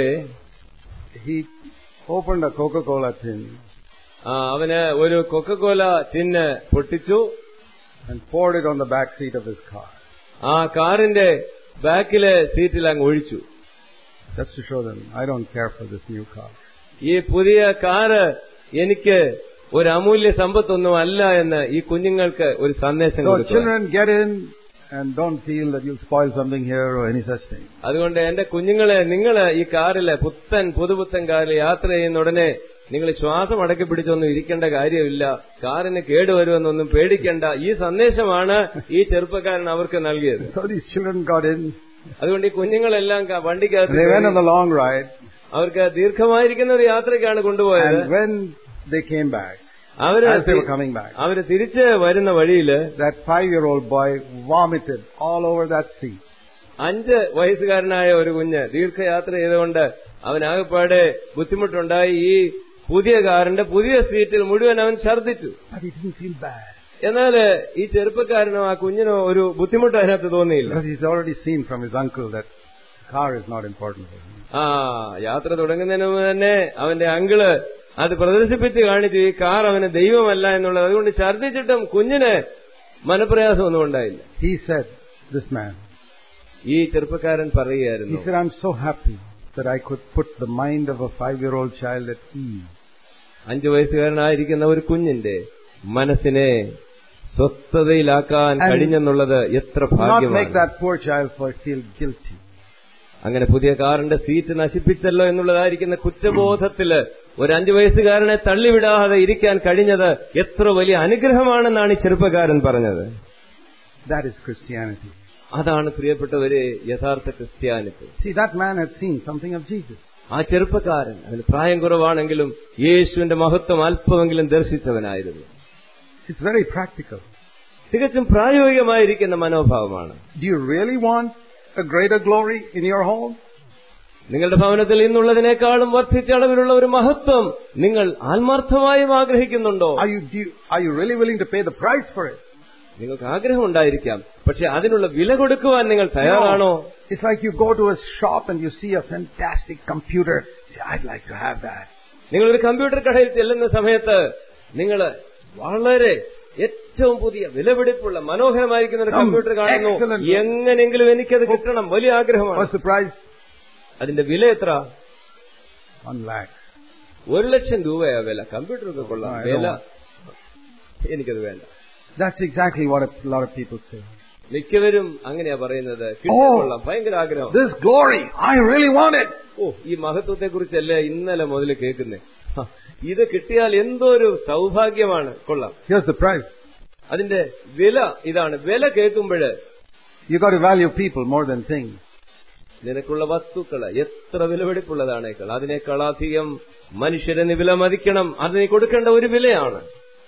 he opened a Coca-Cola tin ആ, അവന് ഒരു കൊക്കക്കോല ടിന്ന് പൊട്ടിച്ചു and poured it on the back seat of his car. ആ കാറിന്റെ ബാക്കിലെ സീറ്റിൽ അങ്ങ് ഒഴിച്ചു Just to show them, I don't care for this new car. ഈ പുതിയ കാറ് എനിക്ക് ഒരു അമൂല്യ സമ്പത്തൊന്നും അല്ല എന്ന് ഈ കുഞ്ഞുങ്ങൾക്ക് ഒരു സന്ദേശം So കൊടുത്തു children get in and don't feel that you'll spoil something here or any such thing. അതുകൊണ്ട് എന്റെ കുഞ്ഞുങ്ങളെ നിങ്ങൾ ഈ കാറില് പുത്തൻ പുതുപുത്തൻ കാറിൽ യാത്ര ചെയ്യുന്ന ഉടനെ നിങ്ങൾ ശ്വാസം അടക്കി പിടിച്ചൊന്നും ഇരിക്കേണ്ട കാര്യമില്ല കാറിന് കേടുവരുമെന്നൊന്നും പേടിക്കേണ്ട ഈ സന്ദേശമാണ് ഈ ചെറുപ്പക്കാരൻ അവർക്ക് നൽകിയത് So these children got in. അതുകൊണ്ട് ഈ കുഞ്ഞുങ്ങളെല്ലാം ക- വണ്ടിക്കകത്ത് They went on കയറി. the long ride. അവർക്ക് ദീർഘമായിരിക്കുന്ന ഒരു യാത്രയ്ക്കാണ് കൊണ്ടുപോയത് And when they came back, അവര് as they were തി- coming back, അവര് തിരിച്ച് വരുന്ന വഴിയില് that five-year-old boy vomited all over that seat. അഞ്ച് വയസ്സുകാരനായ ഒരു കുഞ്ഞ് ദീർഘയാത്ര ചെയ്തുകൊണ്ട് അവനാകെപ്പാടെ ബുദ്ധിമുട്ടുണ്ടായി ഈ പുതിയ കാറിന്റെ പുതിയ സീറ്റിൽ മുഴുവൻ അവൻ ഛർദ്ദിച്ചു But he didn't feel bad. എന്നാൽ ഈ ചെറുപ്പക്കാരനോ ആ കുഞ്ഞിനോ ഒരു ബുദ്ധിമുട്ട് അതിനകത്ത് തോന്നിയില്ല Because he's already seen from his uncle that car is not important for him. ആ യാത്ര തുടങ്ങുന്നതിന് മുമ്പ് തന്നെ അവന്റെ അങ്കിള് അത് പ്രദർശിപ്പിച്ച് കാണിച്ചു ഈ കാർ അവന് ദൈവമല്ല എന്നുള്ളത് അതുകൊണ്ട് ഛർദ്ദിച്ചിട്ടും കുഞ്ഞിന് മനപ്രയാസമൊന്നും ഉണ്ടായില്ല He said, this man, ഈ ചെറുപ്പക്കാരൻ he പറയുകയായിരുന്നു said, I'm so happy that I could put the mind of a five-year-old child at ease. അഞ്ചു വയസ്സുകാരനായിരിക്കുന്ന ഒരു കുഞ്ഞിന്റെ മനസ്സിനെ സ്വസ്ഥതയിലാക്കാൻ And കഴിഞ്ഞെന്നുള്ളത് എത്ര Not make ഭാഗ്യമാണ് that poor child feel guilty. അങ്ങനെ പുതിയ കാറിന്റെ സീറ്റ് നശിപ്പിച്ചല്ലോ എന്നുള്ളതായിരിക്കുന്ന കുറ്റബോധത്തില് ഒരു അഞ്ചു വയസ്സുകാരനെ തള്ളിവിടാതെ ഇരിക്കാൻ കഴിഞ്ഞത് എത്ര വലിയ അനുഗ്രഹമാണെന്നാണ് ഈ ചെറുപ്പക്കാരൻ പറഞ്ഞത് That is Christianity. അതാണ് പ്രിയപ്പെട്ടവരെ യഥാർത്ഥ ക്രിസ്ത്യാനിത്വം See, that man had seen something of Jesus. ആ ചെറുപ്പക്കാരൻ അതിന് പ്രായം കുറവാണെങ്കിലും യേശുവിന്റെ മഹത്വം അല്പമെങ്കിലും ദർശിച്ചവനായിരുന്നു It's very practical. തികച്ചും പ്രായോഗികമായിരിക്കുന്ന മനോഭാവമാണ് Do you really want a greater glory in your home? നിങ്ങളുടെ ഭവനത്തിൽ ഇന്നുള്ളതിനേക്കാളും വർദ്ധിച്ച അളവിലുള്ള ഒരു മഹത്വം നിങ്ങൾ ആത്മാർത്ഥമായും ആഗ്രഹിക്കുന്നുണ്ടോ Are you, do you, are you really willing to pay the price for it? നിങ്ങൾക്ക് ആഗ്രഹം ഉണ്ടായിരിക്കാം പക്ഷെ അതിനുള്ള വില കൊടുക്കുവാൻ നിങ്ങൾ തയ്യാറാണോ No. It's like you go to a shop and you see a fantastic computer. Say, I'd like to have that. നിങ്ങൾ ഒരു കമ്പ്യൂട്ടർ കടയിൽ ചെല്ലുന്ന സമയത്ത് നിങ്ങൾ വളരെ ഏറ്റവും പുതിയ വിലപിടിപ്പുള്ള മനോഹരമായിരിക്കുന്ന ഒരു Some കമ്പ്യൂട്ടർ കാണുന്നു excellent- എങ്ങനെങ്കിലും എനിക്കത് കിട്ടണം വലിയ ആഗ്രഹമാണ് What's the price? അതിന്റെ വില എത്ര One lakh. ഒരു ലക്ഷം രൂപയാ വില കമ്പ്യൂട്ടറൊക്കെ കൊള്ളാം I വില don't എനിക്കത് വേണ്ട That's exactly what a lot of people say. മിക്കവരും അങ്ങനെയാ പറയുന്നത് കിട്ടിയാൽ കൊള്ളാം ഭയങ്കര ആഗ്രഹം This glory, I really want it. ഓ ഈ മഹത്വത്തെ കുറിച്ചല്ലേ ഇന്നലെ മുതൽ കേൾക്കുന്നേ ഹ, ഇത് കിട്ടിയാൽ എന്തോ ഒരു സൗഭാഗ്യമാണ് കൊള്ളാം Here's the price. അതിന്റെ വില ഇതാണ് വില കേൾക്കുമ്പോഴ് You got to value people more than things. നിനക്കുള്ള വസ്തുക്കള് എത്ര വിലപിടിപ്പുള്ളതാണേക്കാൾ അതിനേക്കാൾ അധികം മനുഷ്യരെ നീ വില മതിക്കണം അത് നീ കൊടുക്കേണ്ട ഒരു വിലയാണ്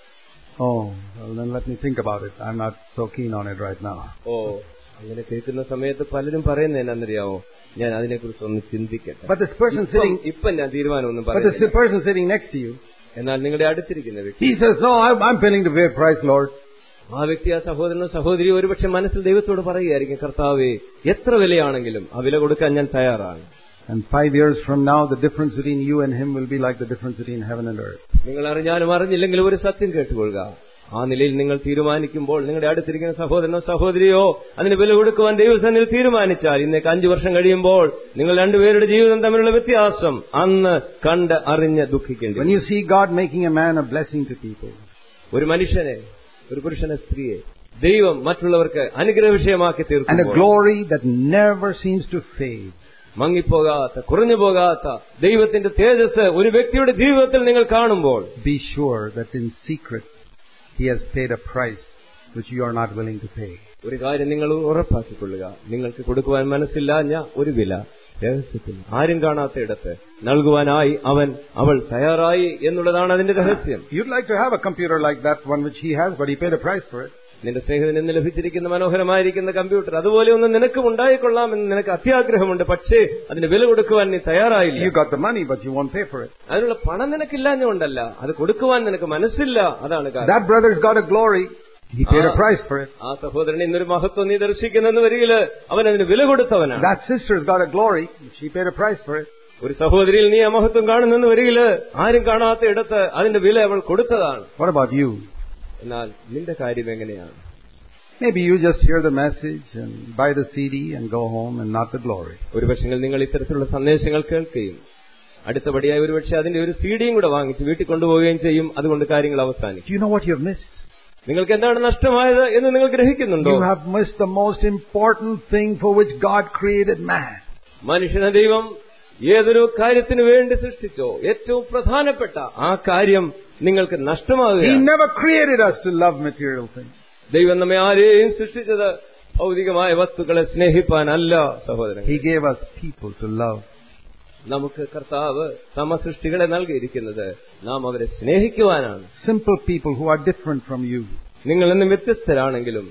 Oh, well then let me think about it. I'm not so keen on it right now. ഓ അങ്ങനെ കേൾക്കുന്ന സമയത്ത് പലരും പറയുന്നത് എന്നറിയാവോ ഞാൻ അതിനെക്കുറിച്ച് ഒന്ന് ചിന്തിക്കട്ടെ But this person ഇപ്പം- sitting, ഇപ്പം ഞാൻ തീരുമാനമൊന്നും but this പറയുന്നില്ല person sitting next to you, എന്നാൽ നിങ്ങളുടെ അടുത്തിരിക്കുന്ന വ്യക്തി he says, no, I'm, I'm willing to pay a price, Lord. ആ വ്യക്തി ആ സഹോദരനോ സഹോദരിയോ ഒരുപക്ഷെ മനസ്സിൽ ദൈവത്തോട് പറയുകയായിരിക്കും കർത്താവേ എത്ര വിലയാണെങ്കിലും ആ വില കൊടുക്കാൻ ഞാൻ തയ്യാറാണ് And five years from now, the difference between you and him will be like the difference between heaven and earth. നിങ്ങൾ അറിഞ്ഞാലും അറിഞ്ഞില്ലെങ്കിലും ഒരു സത്യം കേട്ടുകൊള്ളുക ആ നിലയിൽ നിങ്ങൾ തീരുമാനിക്കുമ്പോൾ നിങ്ങളുടെ അടുത്തിരിക്കുന്ന സഹോദരനോ സഹോദരിയോ അതിന് വില കൊടുക്കുവാൻ ദൈവസന്നിൽ തീരുമാനിച്ചാൽ ഇന്നേക്ക് അഞ്ചു വർഷം കഴിയുമ്പോൾ നിങ്ങൾ രണ്ടുപേരുടെ ജീവിതം തമ്മിലുള്ള വ്യത്യാസം അന്ന് കണ്ട് അറിഞ്ഞ് ദുഃഖിക്കേണ്ടി When വരും. you see God making a man a blessing to people, ഒരു മനുഷ്യനെ ഒരു പുരുഷനെ സ്ത്രീയെ ദൈവം മറ്റുള്ളവർക്ക് അനുഗ്രഹ വിഷയമാക്കി and a തീർക്കും glory that never seems to fade, മങ്ങിപ്പോകാത്ത കുറഞ്ഞു പോകാത്ത ദൈവത്തിന്റെ തേജസ് ഒരു വ്യക്തിയുടെ ജീവിതത്തിൽ നിങ്ങൾ കാണുമ്പോൾ be sure that in secret he has paid a price which you are not willing to pay. ഒരു കാര്യം നിങ്ങൾ ഉറപ്പാക്കിക്കൊള്ളുക നിങ്ങൾക്ക് കൊടുക്കുവാൻ മനസ്സില്ലാഞ്ഞ ഒരു വില രഹസ്യത്തിൽ ആരും കാണാത്ത ഇടത്ത് നൽകുവാനായി അവൻ അവൾ തയ്യാറായി എന്നുള്ളതാണ് അതിന്റെ രഹസ്യം You'd like to have a computer like that one which he has, but he paid a price for it. നിന്റെ സ്നേഹിതന് ഇന്ന് ലഭിച്ചിരിക്കുന്ന മനോഹരമായിരിക്കുന്ന കമ്പ്യൂട്ടർ അതുപോലെ ഒന്ന് നിനക്കും ഉണ്ടായിക്കൊള്ളാം എന്ന് നിനക്ക് അത്യാഗ്രഹമുണ്ട് പക്ഷേ അതിന് വില കൊടുക്കുവാൻ നീ തയ്യാറായില്ല You got the money, but you won't pay for it. അതിനുള്ള പണം നിനക്കില്ലാഞ്ഞുകൊണ്ടല്ല അത് കൊടുക്കുവാൻ നിനക്ക് മനസ്സില്ല അതാണ് കാരണം That brother's got a glory. He paid a price for it. ആ സഹോദരൻ ഇന്നൊരു മഹത്വം നീ ദർശിക്കുന്നെന്ന് വരികില് അവൻ അതിന് വില കൊടുത്തവനാണ് That sister's got a glory. She paid a price for it. ഒരു സഹോദരിയിൽ നീ ആ മഹത്വം കാണുന്നെന്ന് വരികില് ആരും കാണാത്ത ഇടത്ത് അതിന്റെ വില അവൾ കൊടുത്തതാണ് What about you? എന്നാൽ നിന്റെ കാര്യം എങ്ങനെയാണ് Maybe you just hear the message and buy the CD and go home and not the glory. ഒരു പക്ഷെങ്കിൽ നിങ്ങൾ ഇത്തരത്തിലുള്ള സന്ദേശങ്ങൾ കേൾക്കുകയും അടുത്തപടിയായി ഒരുപക്ഷെ അതിന്റെ ഒരു സീഡിയും കൂടെ വാങ്ങിച്ച് വീട്ടിൽ കൊണ്ടുപോവുകയും ചെയ്യും അതുകൊണ്ട് കാര്യങ്ങൾ അവസാനിക്കും Do you know what you have missed? നിങ്ങൾക്ക് എന്താണ് നഷ്ടമായത് എന്ന് നിങ്ങൾ ഗ്രഹിക്കുന്നുണ്ടോ You have missed the most important thing for which God created man. മനുഷ്യനെ ദൈവം ഏതൊരു കാര്യത്തിന് വേണ്ടി സൃഷ്ടിച്ചോ ഏറ്റവും പ്രധാനപ്പെട്ട ആ കാര്യം നിങ്ങൾക്ക് He നഷ്ടമാകുകയാണ് never created us to love material things. ദൈവം നമ്മെ ആരെയും സൃഷ്ടിച്ചത് ഭൗതികമായ വസ്തുക്കളെ സ്നേഹിപ്പാനല്ല സഹോദരൻ He gave us people to love. നമുക്ക് കർത്താവ് സമസൃഷ്ടികളെ നൽകിയിരിക്കുന്നത് നാം അവരെ സ്നേഹിക്കുവാനാണ് Simple people who are different from you. നിങ്ങൾ ഇന്ന് വ്യത്യസ്തരാണെങ്കിലും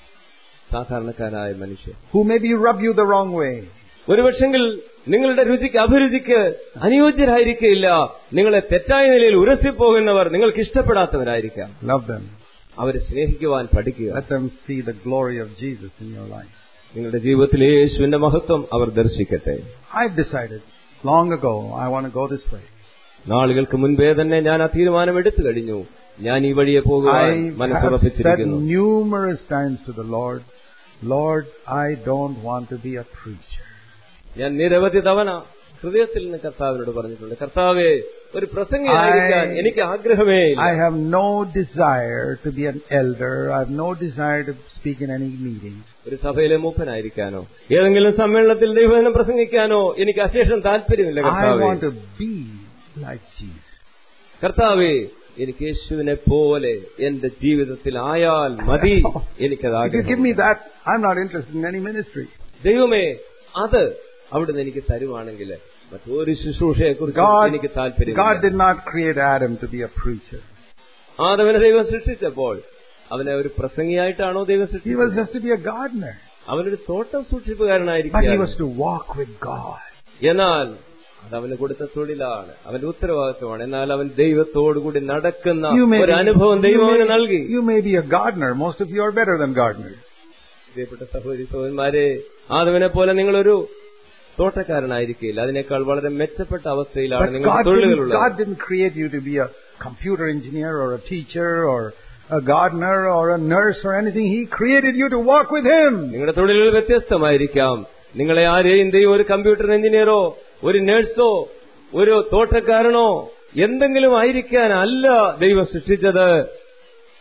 സാധാരണക്കാരായ മനുഷ്യർ Who maybe rub you the wrong way. ഒരുപക്ഷെങ്കിൽ നിങ്ങളുടെ രുചിക്ക് അഭിരുചിക്ക് അനുയോജ്യരായിരിക്കില്ല നിങ്ങളെ തെറ്റായ നിലയിൽ ഉരസിപ്പോകുന്നവർ നിങ്ങൾക്ക് ഇഷ്ടപ്പെടാത്തവരായിരിക്കാം Love them. അവരെ സ്നേഹിക്കുവാൻ പഠിക്കുക Let them see the glory of Jesus in your life. നിങ്ങളുടെ ജീവിതത്തിൽ യേശുവിന്റെ മഹത്വം അവർ ദർശിക്കട്ടെ I've decided long ago I want to go this way. നാളുകൾക്ക് മുൻപേ തന്നെ ഞാൻ ആ തീരുമാനം എടുത്തു കഴിഞ്ഞു ഞാൻ ഈ വഴിയെ പോകുവാൻ I have said മനസ്സുറപ്പിച്ചിരിക്കുന്നു numerous times to the Lord, Lord, I don't want to be a preacher. ഞാൻ നിരവധി തവണ ഹൃദയത്തിൽ നിന്ന് കർത്താവിനോട് പറഞ്ഞിട്ടുണ്ട് കർത്താവെ ഒരു പ്രസംഗിയായിരിക്കാൻ I- എനിക്ക് ആഗ്രഹമേ ഇല്ല. I have no desire to be an elder. I have no desire to speak in any meeting. ഒരു സഭയിലെ മൂപ്പനായിരിക്കാനോ ഏതെങ്കിലും സമ്മേളനത്തിൽ ദൈവനം പ്രസംഗിക്കാനോ എനിക്ക് അശേഷം താല്പര്യമില്ല I കർത്താവെ want to be like Jesus. കർത്താവെ എനിക്ക് യേശുവിനെ പോലെ എന്റെ ജീവിതത്തിൽ ആയാൽ മതി എനിക്കത് If you give ആഗ്രഹം me that, I'm not interested in any ministry. ദൈവമേ അത് അവിടുന്ന് എനിക്ക് തരുവാണെങ്കിൽ മറ്റൊരു ശുശ്രൂഷയെ കുറിച്ച് God, എനിക്ക് God താല്പര്യം did not create Adam to be a preacher. ആദവനെ ദൈവം സൃഷ്ടിച്ചപ്പോൾ അവനെ ഒരു പ്രസംഗിയായിട്ടാണോ ദൈവം He was സൃഷ്ടിച്ചത് just to be a gardener. അവനൊരു തോട്ടം But he സൂക്ഷിപ്പുകാരനായിരിക്കും was to walk with God. എന്നാൽ അത് അവന് കൊടുത്ത തൊഴിലാണ് അവന്റെ ഉത്തരവാദിത്വമാണ് എന്നാൽ അവൻ ദൈവത്തോടുകൂടി നടക്കുന്ന You may, ഒരു be, അനുഭവം you, ദൈവം അവന് may, നൽകി you may be a gardener. Most of you are better than gardeners. പ്രിയപ്പെട്ട സഹോദരി സഹോദരന്മാരെ ആദവനെ പോലെ നിങ്ങളൊരു തോട്ടക്കാരനായിരിക്കില്ല അതിനേക്കാൾ വളരെ മെച്ചപ്പെട്ട അവസ്ഥയിലാണ് But നിങ്ങൾ God didn't, തൊഴിലുകളുള്ളത് God didn't create you to be a computer engineer or a teacher or a gardener or a nurse or anything. He created you to walk with Him. നിങ്ങളുടെ തൊഴിലുകൾ വ്യത്യസ്തമായിരിക്കാം നിങ്ങളെ ആരെയും ദൈവം ഒരു കമ്പ്യൂട്ടർ എഞ്ചിനീയറോ ഒരു നഴ്സോ ഒരു തോട്ടക്കാരനോ എന്തെങ്കിലും ആയിരിക്കാനല്ല ദൈവം സൃഷ്ടിച്ചത്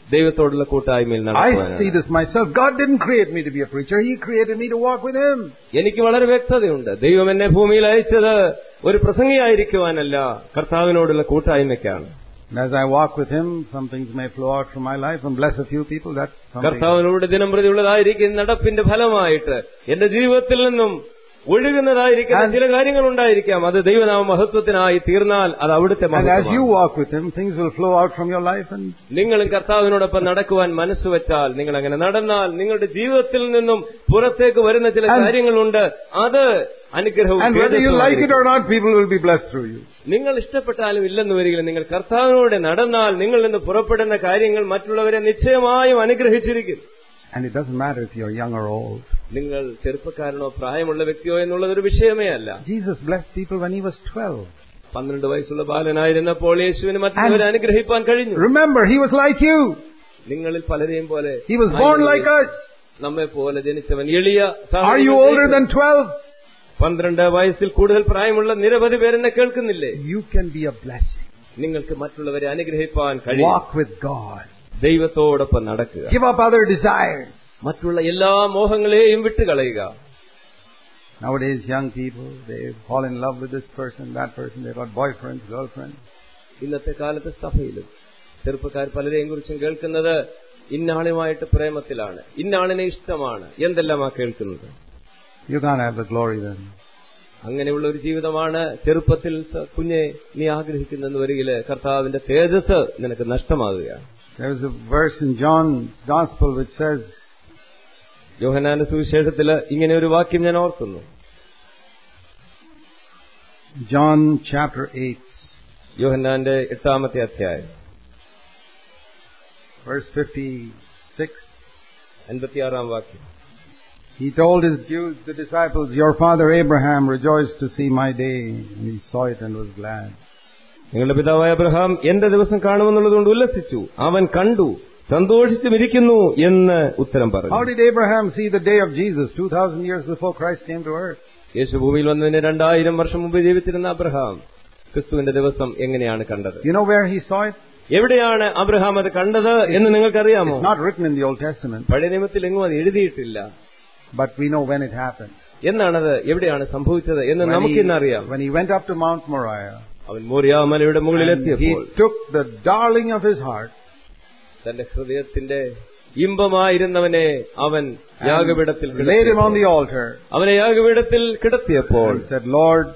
ദൈവത്തോടുള്ള കൂട്ടായ്മയിൽ I see നടക്കുവാനാണ് this myself. God didn't create me to be a preacher. He created me to walk with Him. എനിക്ക് വളരെ വ്യക്തതയുണ്ട് ദൈവം എന്നെ ഭൂമിയിൽ അയച്ചത് ഒരു പ്രസംഗിയായിരിക്കുവാനല്ല കർത്താവിനോടുള്ള കൂട്ടായ്മയ്ക്കാണ് And as I walk with Him, some things may flow out from my life and bless a few people. That's something. കർത്താവിനോട് ദിനം പ്രതി ഉള്ളതായിരിക്കും നടപ്പിന്റെ ഫലമായിട്ട് എന്റെ ജീവിതത്തിൽ നിന്നും ഒഴുകുന്നതായിരിക്കുന്ന ചില കാര്യങ്ങൾ ഉണ്ടായിരിക്കാം അത് ദൈവനാമ മഹത്വത്തിനായി തീർന്നാൽ അത് അവിടുത്തെ And as you മഹത്വമാണ്. walk with Him, things will flow out from your life and നിങ്ങളും കർത്താവിനോടൊപ്പം നടക്കുവാൻ മനസ്സ് വെച്ചാൽ നിങ്ങൾ അങ്ങനെ നടന്നാൽ നിങ്ങളുടെ ജീവിതത്തിൽ നിന്നും പുറത്തേക്ക് വരുന്ന ചില And- കാര്യങ്ങളുണ്ട് അത് അനുഗ്രഹവും and whether you like it തേജസ്സുമായിരിക്കും. or not, people will be blessed through you. നിങ്ങൾ ഇഷ്ടപ്പെട്ടാലും ഇല്ലെന്ന് വരികിലും നിങ്ങൾ കർത്താവിനോട് നടന്നാൽ നിങ്ങളിൽ നിന്ന് പുറപ്പെടുന്ന കാര്യങ്ങൾ മറ്റുള്ളവരെ നിശ്ചയമായും അനുഗ്രഹിച്ചിരിക്കും And it doesn't matter if you're young or old. നിങ്ങൾ ചെറുപ്പക്കാരനോ പ്രായമുള്ള വ്യക്തിയോ എന്നുള്ളത് ഒരു വിഷയമേ അല്ല Jesus blessed people when He was 12. പന്ത്രണ്ട് വയസ്സുള്ള ബാലനായിരുന്നപ്പോൾ യേശുവിന് മറ്റുള്ളവരെ അനുഗ്രഹിപ്പാൻ കഴിഞ്ഞു Remember, He was like you. നിങ്ങളിൽ പലരെയും പോലെ He was born like us. നമ്മെ പോലെ ജനിച്ചവൻ എളിയ Are you older than 12? പന്ത്രണ്ട് വയസ്സിൽ കൂടുതൽ പ്രായമുള്ള നിരവധി പേരെന്നെ കേൾക്കുന്നില്ലേ You can be a blessing. നിങ്ങൾക്ക് മറ്റുള്ളവരെ അനുഗ്രഹിപ്പാൻ കഴിയും Walk with God. ദൈവത്തോടൊപ്പം നടക്കുക Give up other desires. മറ്റുള്ള എല്ലാ മോഹങ്ങളെയും വിട്ടുകളയുക Nowadays, young people, they fall in love with this person, that person. They've got boyfriends, girlfriends. ഇന്നത്തെ കാലത്ത് സഭയിലും ചെറുപ്പക്കാർ പലരെയും കുറിച്ചും കേൾക്കുന്നത് ഇന്നാളുമായിട്ട് പ്രേമത്തിലാണ് ഇന്നാളിനെ ഇഷ്ടമാണ് എന്തെല്ലാമാ കേൾക്കുന്നത് You can't have the glory then. അങ്ങനെയുള്ള ഒരു ജീവിതമാണ് ചെറുപ്പത്തിൽ സ- കുഞ്ഞെ നീ ആഗ്രഹിക്കുന്നെന്ന് വരികില് കർത്താവിന്റെ തേജസ് നിനക്ക് നഷ്ടമാകുകയാണ് There's a verse in John's Gospel which says, യോഹനാന്റെ സുവിശേഷത്തില് ഇങ്ങനെ ഒരു വാക്യം ഞാൻ ഓർക്കുന്നു John chapter 8, യോഹന്നാന്റെ എട്ടാമത്തെ അധ്യായം verse 56. അൻപത്തിയാറാം വാക്യം He told his Jews, the disciples, Your father Abraham rejoiced to see my day, and he saw it and was glad. നിങ്ങളുടെ പിതാവായ അബ്രഹാം എന്റെ ദിവസം കാണുമെന്നുള്ളതുകൊണ്ട് ഉല്ലസിച്ചു അവൻ കണ്ടു സന്തോഷിച്ചും ഇരിക്കുന്നു എന്ന് ഉത്തരം How പറഞ്ഞു did Abraham see the day of Jesus 2,000 years before Christ came to earth? യേശു ഭൂമിയിൽ വന്നതിന് രണ്ടായിരം വർഷം മുമ്പ് ജീവിച്ചിരുന്ന അബ്രഹാം ക്രിസ്തുവിന്റെ ദിവസം എങ്ങനെയാണ് കണ്ടത് You know where he saw it? എവിടെയാണ് അബ്രഹാം അത് കണ്ടത് എന്ന് നിങ്ങൾക്കറിയാമോ It's not written in the Old Testament, പഴയ നിയമത്തിൽ എങ്ങും അത് എഴുതിയിട്ടില്ല but we know when it happened. എന്നാണത് എവിടെയാണ് സംഭവിച്ചത് എന്ന് When he, നമുക്കിന്നറിയാം when he went up to Mount Moriah, അവൻ മോറിയാമലയുടെ and മുകളിലെത്തിയപ്പോൾ he took the darling of his heart തന്റെ ഹൃദയത്തിന്റെ ഇമ്പമായിരുന്നവനെ അവൻ യാഗപീഠത്തിൽ and laid him on the കിടത്തിയപ്പോൾ, altar അവനെ യാഗപീഠത്തിൽ കിടത്തിയപ്പോൾ and said, Lord,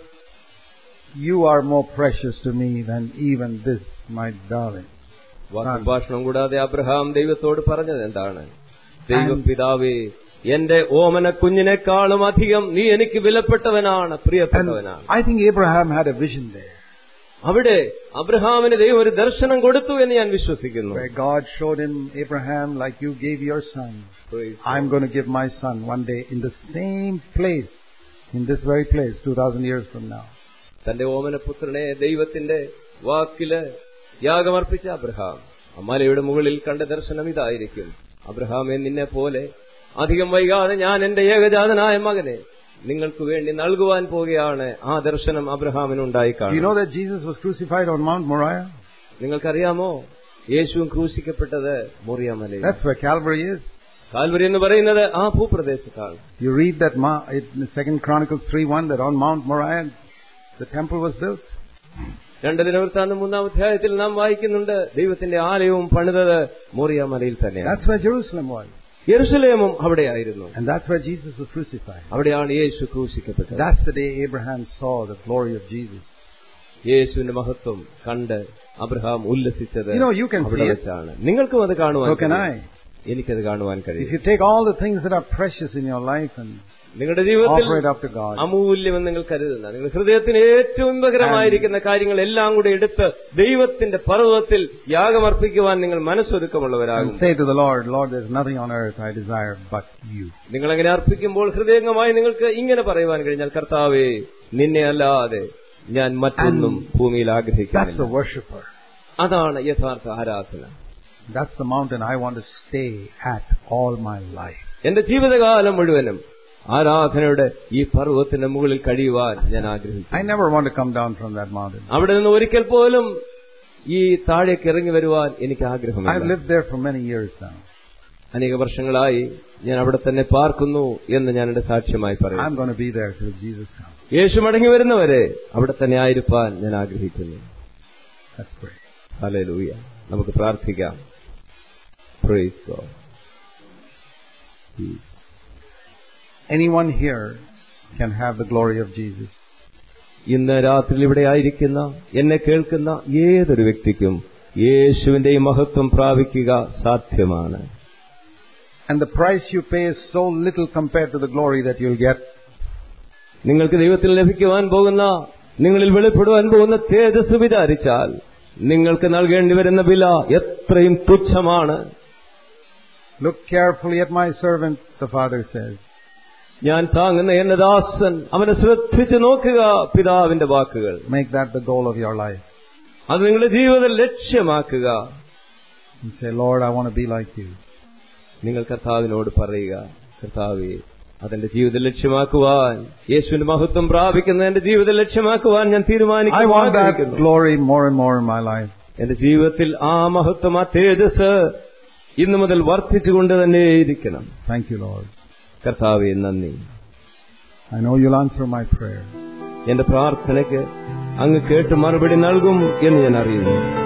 you are more precious to me than even this, my darling. വാക്കുഭാഷണം കൂടാതെ Abraham ദൈവത്തോട് പറഞ്ഞത് എന്താണ് ദൈവപിതാവേ എന്റെ ഓമന കുഞ്ഞിനേക്കാളും അധികം നീ എനിക്ക് വിലപ്പെട്ടവനാണ് And പ്രിയപ്പെട്ടവനാണ് I think Abraham had a vision there അവിടെ അബ്രഹാമിന് ദൈവം ഒരു ദർശനം കൊടുത്തു എന്ന് ഞാൻ വിശ്വസിക്കുന്നു where God showed him, Abraham, like you gave your son, Praise I'm going to give my son one day in the same place, in this very place, 2,000 years from now. തന്റെ ഓമനപുത്രനെ ദൈവത്തിന്റെ വാക്കില് യാഗമർപ്പിച്ച അബ്രഹാം ആ മലയുടെ മുകളിൽ കണ്ട ദർശനം ഇതായിരിക്കും അബ്രഹാമെ നിന്നെ പോലെ അധികം വൈകാതെ ഞാൻ എന്റെ ഏകജാതനായ മകനെ നിങ്ങൾക്ക് വേണ്ടി നൽകുവാൻ പോവുകയാണ് ആ ദർശനം അബ്രഹാമിനുണ്ടായി Do you കാണും know that Jesus was crucified on Mount Moriah? നിങ്ങൾക്കറിയാമോ യേശുവും ക്രൂശിക്കപ്പെട്ടത് മുറിയമലയിൽ That's where Calvary is. Calvary എന്ന് പറയുന്നത് ആ ഭൂപ്രദേശത്താണ് You read that Ma- in Second Chronicles 3.1 that on Mount Moriah the temple was built. രണ്ട് ദിനവൃത്താന്തം മൂന്നാം അധ്യായത്തിൽ നാം വായിക്കുന്നുണ്ട് ദൈവത്തിന്റെ ആലയവും പണിതത് മോറിയമലയിൽ തന്നെയാണ് That's where Jerusalem was. യെറുസലേമും അവിടെയായിരുന്നു And that's where Jesus was crucified. അവിടെയാണ് യേശു ക്രൂശിക്കപ്പെട്ടത് That's the day Abraham saw the glory of Jesus. യേശുവിന്റെ മഹത്വം കണ്ട് അബ്രഹാം ഉല്ലസിച്ചത് You know, you can അവിടെ see it. വെച്ചാണ് നിങ്ങൾക്കും അത് കാണുവാൻ So can I. കഴിയും. എനിക്കത് കാണുവാൻ If കഴിയും you take all the things that are precious in your life and നിങ്ങളുടെ ജീവിതത്തിൽ offer it up to God, അമൂല്യമെന്ന് നിങ്ങൾ കരുതുന്ന നിങ്ങൾ ഹൃദയത്തിന് ഏറ്റവും ഇമ്പകരമായിരിക്കുന്ന കാര്യങ്ങൾ എല്ലാം കൂടെ എടുത്ത് ദൈവത്തിന്റെ പർവ്വതത്തിൽ യാഗമർപ്പിക്കുവാൻ നിങ്ങൾ മനസ്സൊരുക്കമുള്ളവരാകും and say to the Lord, Lord, there's nothing on earth I desire but you. നിങ്ങൾ അങ്ങനെ അർപ്പിക്കുമ്പോൾ ഹൃദയംഗമായി നിങ്ങൾക്ക് ഇങ്ങനെ പറയുവാൻ കഴിഞ്ഞാൽ കർത്താവേ നിന്നെ അല്ലാതെ ഞാൻ മറ്റൊന്നും ഭൂമിയിൽ That's ആഗ്രഹിക്കുന്നില്ല a worshipper. അതാണ് യഥാർത്ഥ ആരാധന That's the mountain I want to stay at all my life. എന്റെ ജീവിതകാലം മുഴുവനും ആരാധനയുടെ ഈ പർവ്വതത്തിന്റെ മുകളിൽ കഴിയുവാൻ ഞാൻ ആഗ്രഹിക്കുന്നു I never want to come down from that mountain. അവിടെ നിന്ന് ഒരിക്കൽ പോലും ഈ താഴേക്ക് ഇറങ്ങി വരുവാൻ എനിക്ക് I've ആഗ്രഹമില്ല lived there for many years now. അനേക വർഷങ്ങളായി ഞാൻ അവിടെ തന്നെ പാർക്കുന്നു എന്ന് ഞാൻ എന്റെ സാക്ഷ്യമായി പറയും I'm going to be there till Jesus comes. യേശു മടങ്ങി വരുന്നവരെ അവിടെ തന്നെ ആയിരിക്കാൻ ഞാൻ ആഗ്രഹിക്കുന്നു Let's pray. ഹല്ലേലൂയ നമുക്ക് പ്രാർത്ഥിക്കാം Praise God. Jesus. Anyone here can have the glory of Jesus. ഇന്ന് രാത്രി ഇവിടെ ആയിരിക്കുന്ന എന്നെ കേൾക്കുന്ന ഏതൊരു വ്യക്തിക്കും യേശുവിന്റെ ഈ മഹത്വം പ്രാപിക്കുക സാധ്യമാണ് And the price you pay is so little compared to the glory that you'll get. നിങ്ങൾക്ക് ദൈവത്തിൽ ലഭിക്കുവാൻ പോകുന്ന നിങ്ങളിൽ വെളിപ്പെടുവാൻ പോകുന്ന തേജസ് വിചാരിച്ചാൽ നിങ്ങൾക്ക് നൽകേണ്ടി വരുന്ന വില എത്രയും തുച്ഛമാണ് Look carefully at my servant, the Father says. ഞാൻ താങ്ങുന്ന എന്റെ ദാസൻ അവനെ ശ്രദ്ധിച്ചു നോക്കുക പിതാവിന്റെ വാക്കുകൾ Make that the goal of your life. അത് നിങ്ങളുടെ ജീവിതം ലക്ഷ്യമാക്കുക And say, Lord, I want to be like you. നിങ്ങൾ കർത്താവിനോട് പറയുക കർത്താവെ അതെന്റെ ജീവിതം ലക്ഷ്യമാക്കുവാൻ യേശുവിന്റെ മഹത്വം പ്രാപിക്കുന്ന എന്റെ ജീവിതം ലക്ഷ്യമാക്കുവാൻ ഞാൻ I want that തീരുമാനിക്കുന്നു glory more and more in my life. എന്റെ ജീവിതത്തിൽ ആ മഹത്വം ആ തേജസ് ഇന്നു മുതൽ വർദ്ധിച്ചുകൊണ്ട് തന്നെ ഇരിക്കണം Thank you, Lord. കർത്താവെ നന്ദി I know you'll answer my prayer. എന്റെ പ്രാർത്ഥനയ്ക്ക് അങ്ങ് കേട്ട് മറുപടി നൽകും എന്ന് ഞാൻ അറിയുന്നു